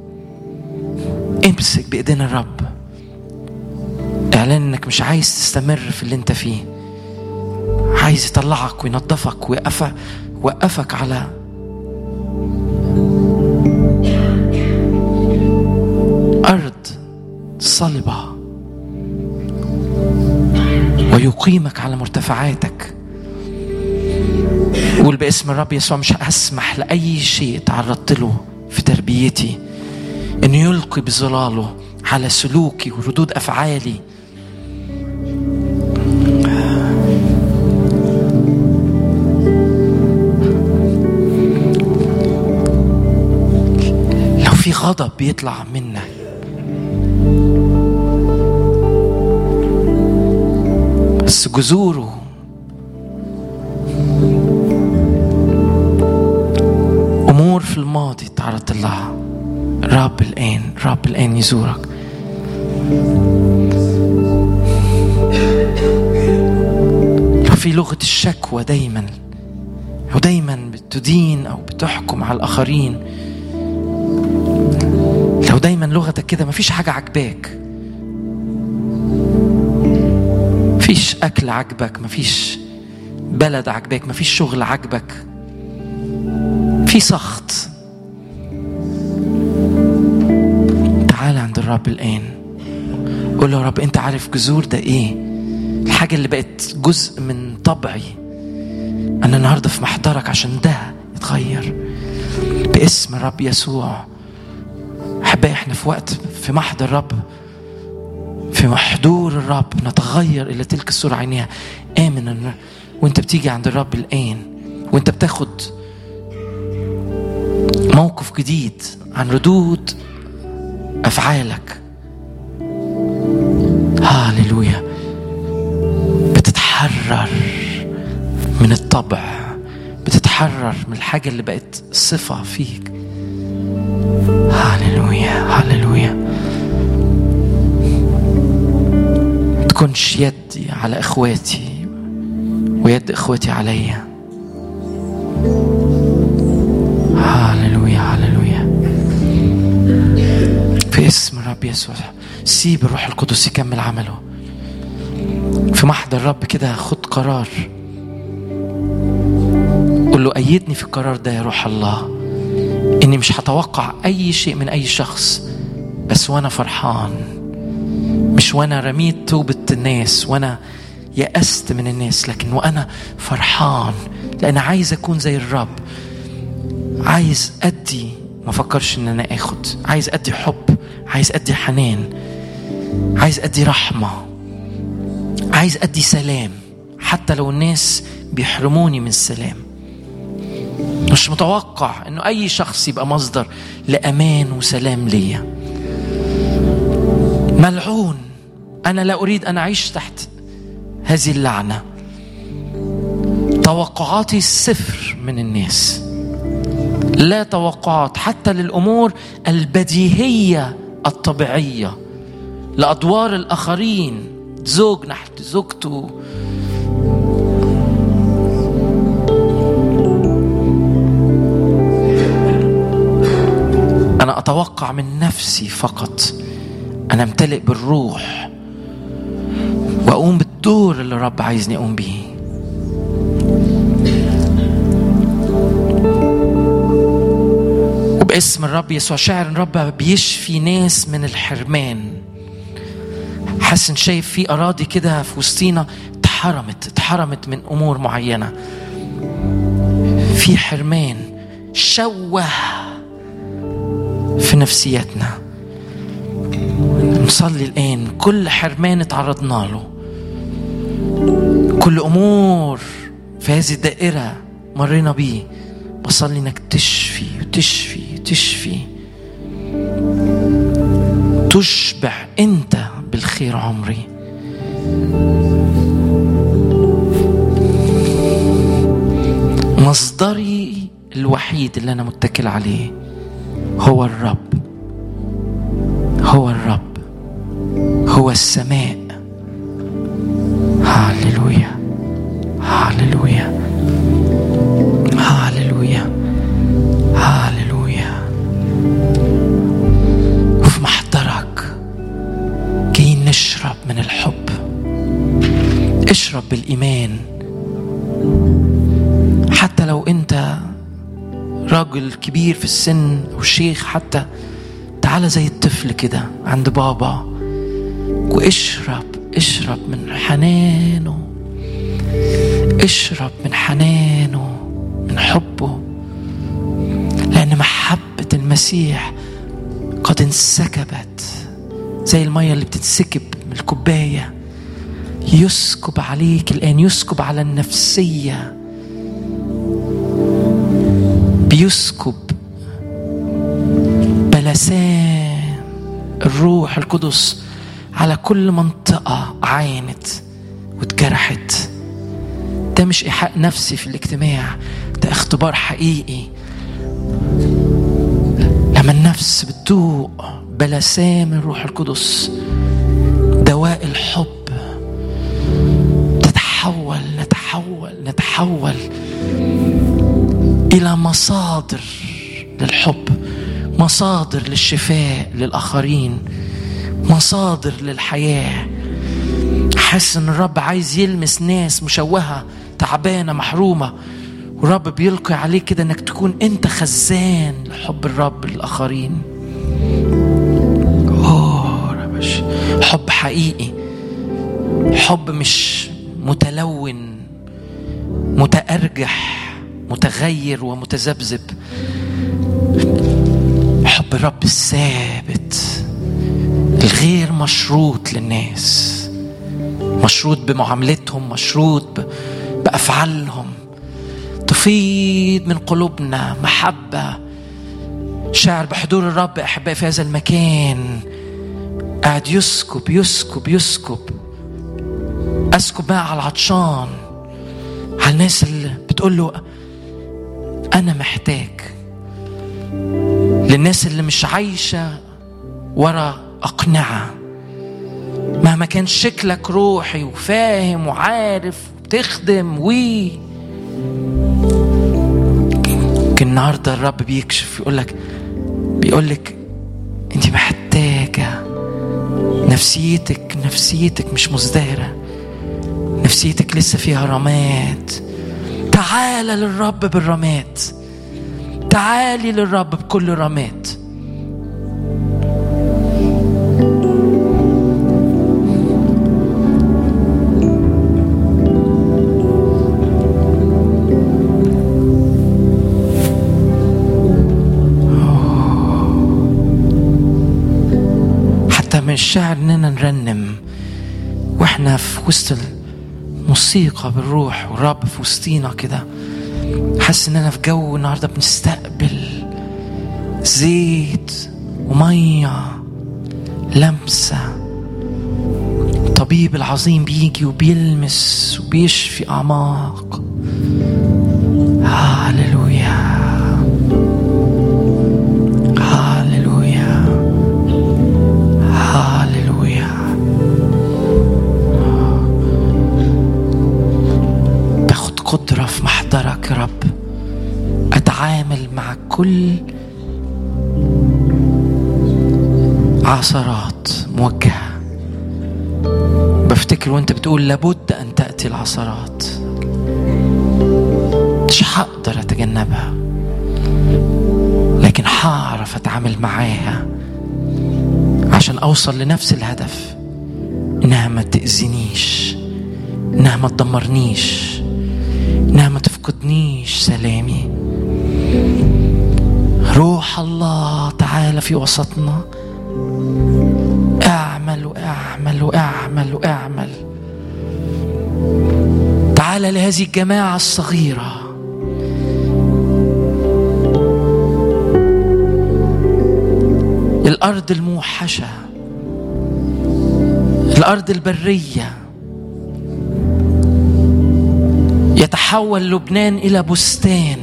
A: امسك بإيدينا الرب اعلان انك مش عايز تستمر في اللي انت فيه عايز يطلعك وينظفك ويوقفك وقفك على أرض صلبة ويقيمك على مرتفعاتك قول باسم الرب يسوع مش هسمح لأي شيء تعرضت له في تربيتي إنه يلقي بظلاله على سلوكي وردود أفعالي لو في غضب بيطلع منك بس جذوره أمور في الماضي تعرضت لها رب الآن رب الآن يزورك لو في لغة الشكوى دايما ودايما بتدين أو بتحكم على الآخرين لو دايما لغتك كده مفيش حاجة عجباك مفيش أكل عجبك مفيش بلد عجبك مفيش شغل عجبك في سخط تعال عند الرب الآن قول له يا رب أنت عارف جذور ده إيه الحاجة اللي بقت جزء من طبعي أنا النهاردة في محضرك عشان ده يتغير باسم الرب يسوع أحبائي إحنا في وقت في محضر الرب في محضور الرب نتغير إلى تلك الصورة عينيها آمن إن وأنت بتيجي عند الرب الآن وأنت بتاخد موقف جديد عن ردود أفعالك هاليلويا بتتحرر من الطبع بتتحرر من الحاجة اللي بقت صفة فيك هاليلويا هاليلويا تكونش يدي على اخواتي ويد اخواتي عليا هاليلويا هاليلويا في اسم الرب يسوع سيب الروح القدس يكمل عمله في محضر الرب كده خد قرار قول له أيدني في القرار ده يا روح الله إني مش هتوقع أي شيء من أي شخص بس وأنا فرحان مش وأنا رميت توبة الناس وأنا يأست من الناس لكن وأنا فرحان لأن عايز أكون زي الرب عايز أدي ما فكرش إن أنا آخد عايز أدي حب عايز أدي حنان عايز أدي رحمة عايز أدي سلام حتى لو الناس بيحرموني من السلام مش متوقع انه اي شخص يبقى مصدر لامان وسلام ليا ملعون انا لا اريد ان اعيش تحت هذه اللعنه توقعاتي صفر من الناس لا توقعات حتى للامور البديهيه الطبيعيه لادوار الاخرين زوج نحت زوجته أنا أتوقع من نفسي فقط أنا أمتلئ بالروح وأقوم بالدور اللي الرب عايزني أقوم بيه وباسم الرب يسوع شاعر الرب بيشفي ناس من الحرمان حاسس شايف في أراضي كده في وسطينا اتحرمت اتحرمت من أمور معينة في حرمان شوه في نفسيتنا نصلي الآن كل حرمان اتعرضنا له كل أمور في هذه الدائرة مرينا بيه بصلي إنك تشفي وتشفي تشفي تشبع أنت بالخير عمري مصدري الوحيد اللي أنا متكل عليه هو الرب هو الرب جوه السماء هاللويا هاللويا هاللويا هاللويا وفي محضرك جايين نشرب من الحب اشرب بالإيمان حتى لو أنت راجل كبير في السن أو شيخ حتى تعال زي الطفل كده عند بابا واشرب اشرب من حنانه اشرب من حنانه من حبه لأن محبة المسيح قد انسكبت زي المية اللي بتتسكب من الكوباية يسكب عليك الآن يسكب على النفسية بيسكب بلسان الروح القدس على كل منطقة عانت واتجرحت ده مش إيحاء نفسي في الاجتماع ده اختبار حقيقي لما النفس بتدوق بلسام الروح القدس دواء الحب تتحول نتحول نتحول إلى مصادر للحب مصادر للشفاء للآخرين مصادر للحياة حاسس إن الرب عايز يلمس ناس مشوهة تعبانة محرومة والرب بيلقي عليك كده إنك تكون أنت خزان لحب الرب للآخرين أوه ربش حب حقيقي حب مش متلون متأرجح متغير ومتذبذب حب الرب الثابت الغير مشروط للناس مشروط بمعاملتهم مشروط بأفعالهم تفيض من قلوبنا محبة شعر بحضور الرب أحبائي في هذا المكان قاعد يسكب يسكب يسكب أسكب ماء على العطشان على الناس اللي بتقول له أنا محتاج للناس اللي مش عايشة ورا أقنعة مهما كان شكلك روحي وفاهم وعارف وبتخدم وي لكن النهارده الرب بيكشف يقول لك بيقول لك انت محتاجه نفسيتك نفسيتك مش مزدهره نفسيتك لسه فيها رماد تعالى للرب بالرماد تعالي للرب بكل رماد حتى من الشعر اننا نرنم واحنا في وسط الموسيقى بالروح والرب في وسطينا كده حاسس اننا في جو النهارده بنستقبل زيت وميه لمسه الطبيب العظيم بيجي وبيلمس وبيشفي اعماق هاللويا هاللويا هاللويا باخد قدرة في محضرك يا رب أتعامل مع كل عثرات موجهة بفتكر وانت بتقول لابد أن تأتي العثرات مش هقدر أتجنبها لكن هعرف أتعامل معاها عشان أوصل لنفس الهدف إنها ما تأذينيش إنها ما تدمرنيش إنها ما تفقدنيش سلامي روح الله تعالى في وسطنا اعمل واعمل واعمل واعمل تعالى لهذه الجماعة الصغيرة الأرض الموحشة الأرض البرية يتحول لبنان إلى بستان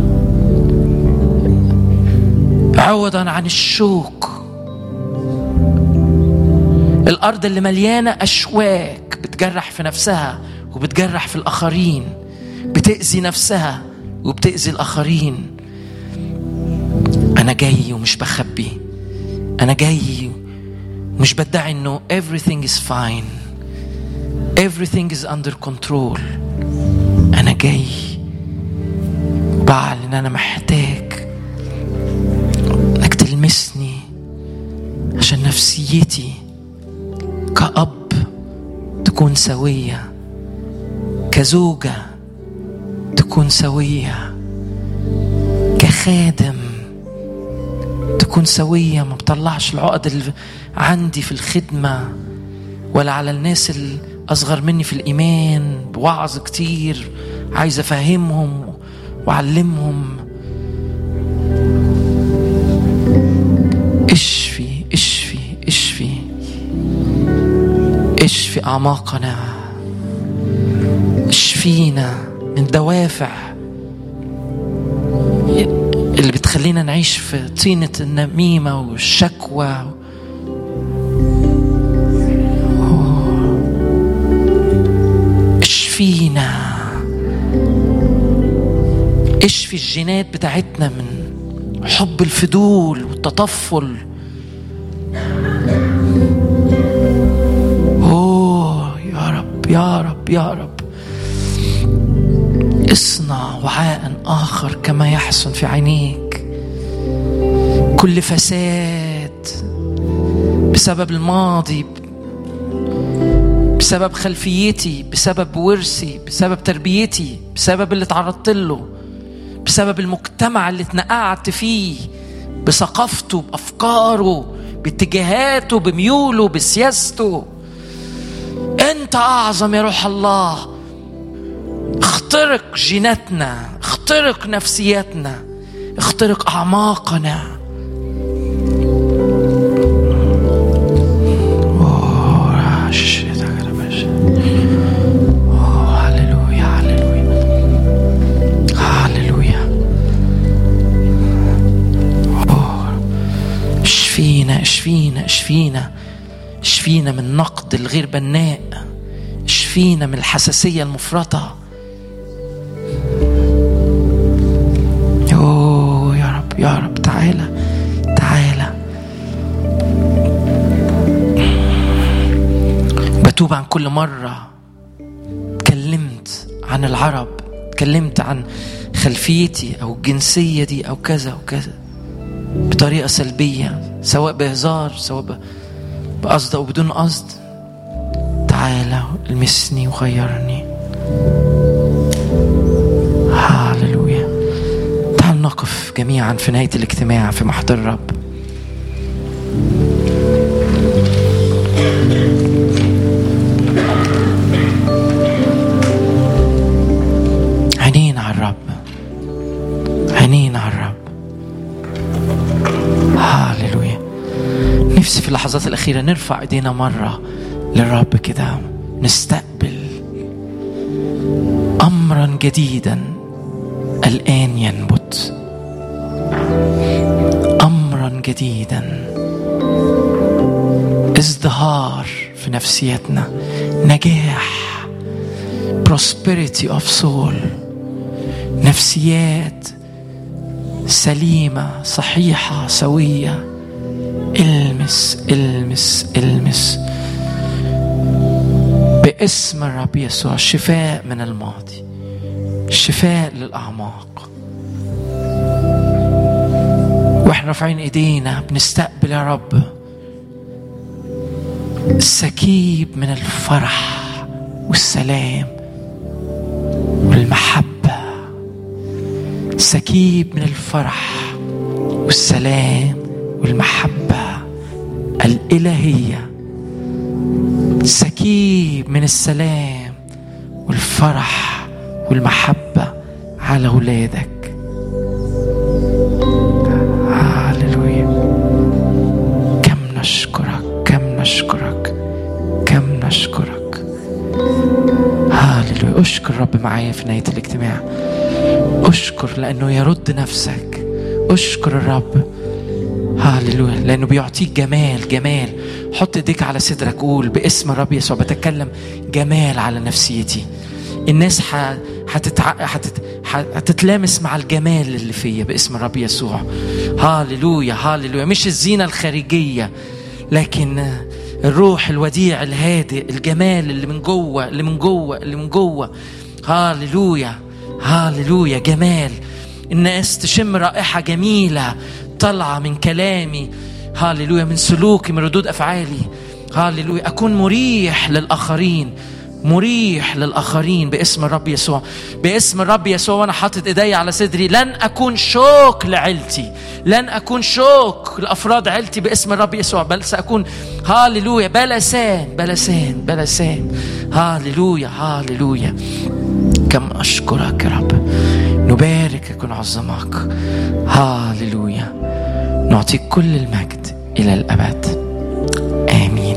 A: عوضا عن الشوك الارض اللي مليانه اشواك بتجرح في نفسها وبتجرح في الاخرين بتاذي نفسها وبتاذي الاخرين انا جاي ومش بخبي انا جاي مش بدعي انه everything is fine everything is under control انا جاي بعلن انا محتاج انك تلمسني عشان نفسيتي كأب تكون سوية كزوجة تكون سوية كخادم تكون سوية ما بطلعش العقد اللي عندي في الخدمة ولا على الناس الأصغر مني في الإيمان بوعظ كتير عايز أفهمهم وأعلمهم اشفي اشفي اشفي اشفي أعماقنا اشفينا من دوافع اللي بتخلينا نعيش في طينة النميمة والشكوى اشفينا اشفي الجينات بتاعتنا من حب الفضول والتطفل اوه يا رب يا رب يا رب اصنع وعاء اخر كما يحسن في عينيك كل فساد بسبب الماضي بسبب خلفيتي بسبب ورثي بسبب تربيتي بسبب اللي تعرضت له بسبب المجتمع اللي اتنقعت فيه بثقافته بافكاره باتجاهاته بميوله بسياسته انت اعظم يا روح الله اخترق جيناتنا اخترق نفسياتنا اخترق اعماقنا أوه، شيت على باشا. أوه، هللويا هللويا هللويا أوه، اشفينا اشفينا اشفينا اشفينا من نقد الغير بناء اشفينا من الحساسية المفرطة اوه يا رب يا رب تعالى تعالى بتوب عن كل مرة اتكلمت عن العرب اتكلمت عن خلفيتي او الجنسية دي او كذا وكذا بطريقة سلبية سواء بهزار سواء ب- بقصد او بدون قصد تعالى المسني وغيرني هاللويا تعال نقف جميعا في نهاية الاجتماع في محضر الرب عينينا على الرب عينينا على الرب هاللويا نفسي في اللحظات الأخيرة نرفع إيدينا مرة للرب كده نستقبل أمرا جديدا الآن ينبت أمرا جديدا ازدهار في نفسيتنا نجاح prosperity of soul نفسيات سليمة صحيحة سوية المس المس المس باسم الرب يسوع شفاء من الماضي شفاء للأعماق واحنا رافعين ايدينا بنستقبل يا رب سكيب من الفرح والسلام والمحبة سكيب من الفرح والسلام والمحبة الإلهية سكيب من السلام والفرح والمحبة على أولادك هاللويا كم نشكرك كم نشكرك كم نشكرك هاللويا اشكر رب معايا في نهاية الاجتماع اشكر لأنه يرد نفسك اشكر الرب هاللويا لانه بيعطيك جمال جمال حط ايديك على صدرك قول باسم الرب يسوع بتكلم جمال على نفسيتي الناس ح... هتتع... هتت... هتتلامس مع الجمال اللي فيا باسم الرب يسوع هاللويا هاللويا مش الزينه الخارجيه لكن الروح الوديع الهادئ الجمال اللي من جوه اللي من جوه اللي من جوه هاللويا هاللويا جمال الناس تشم رائحه جميله طالعه من كلامي هاللويا من سلوكي من ردود افعالي هاللويا اكون مريح للاخرين مريح للاخرين باسم الرب يسوع باسم الرب يسوع وانا حاطط ايدي على صدري لن اكون شوك لعيلتي لن اكون شوك لافراد عيلتي باسم الرب يسوع بل ساكون هاللويا بلسان بلسان بلسان هاللويا هاللويا كم اشكرك يا رب نباركك ونعظمك هاللويا نعطيك كل المجد الى الابد امين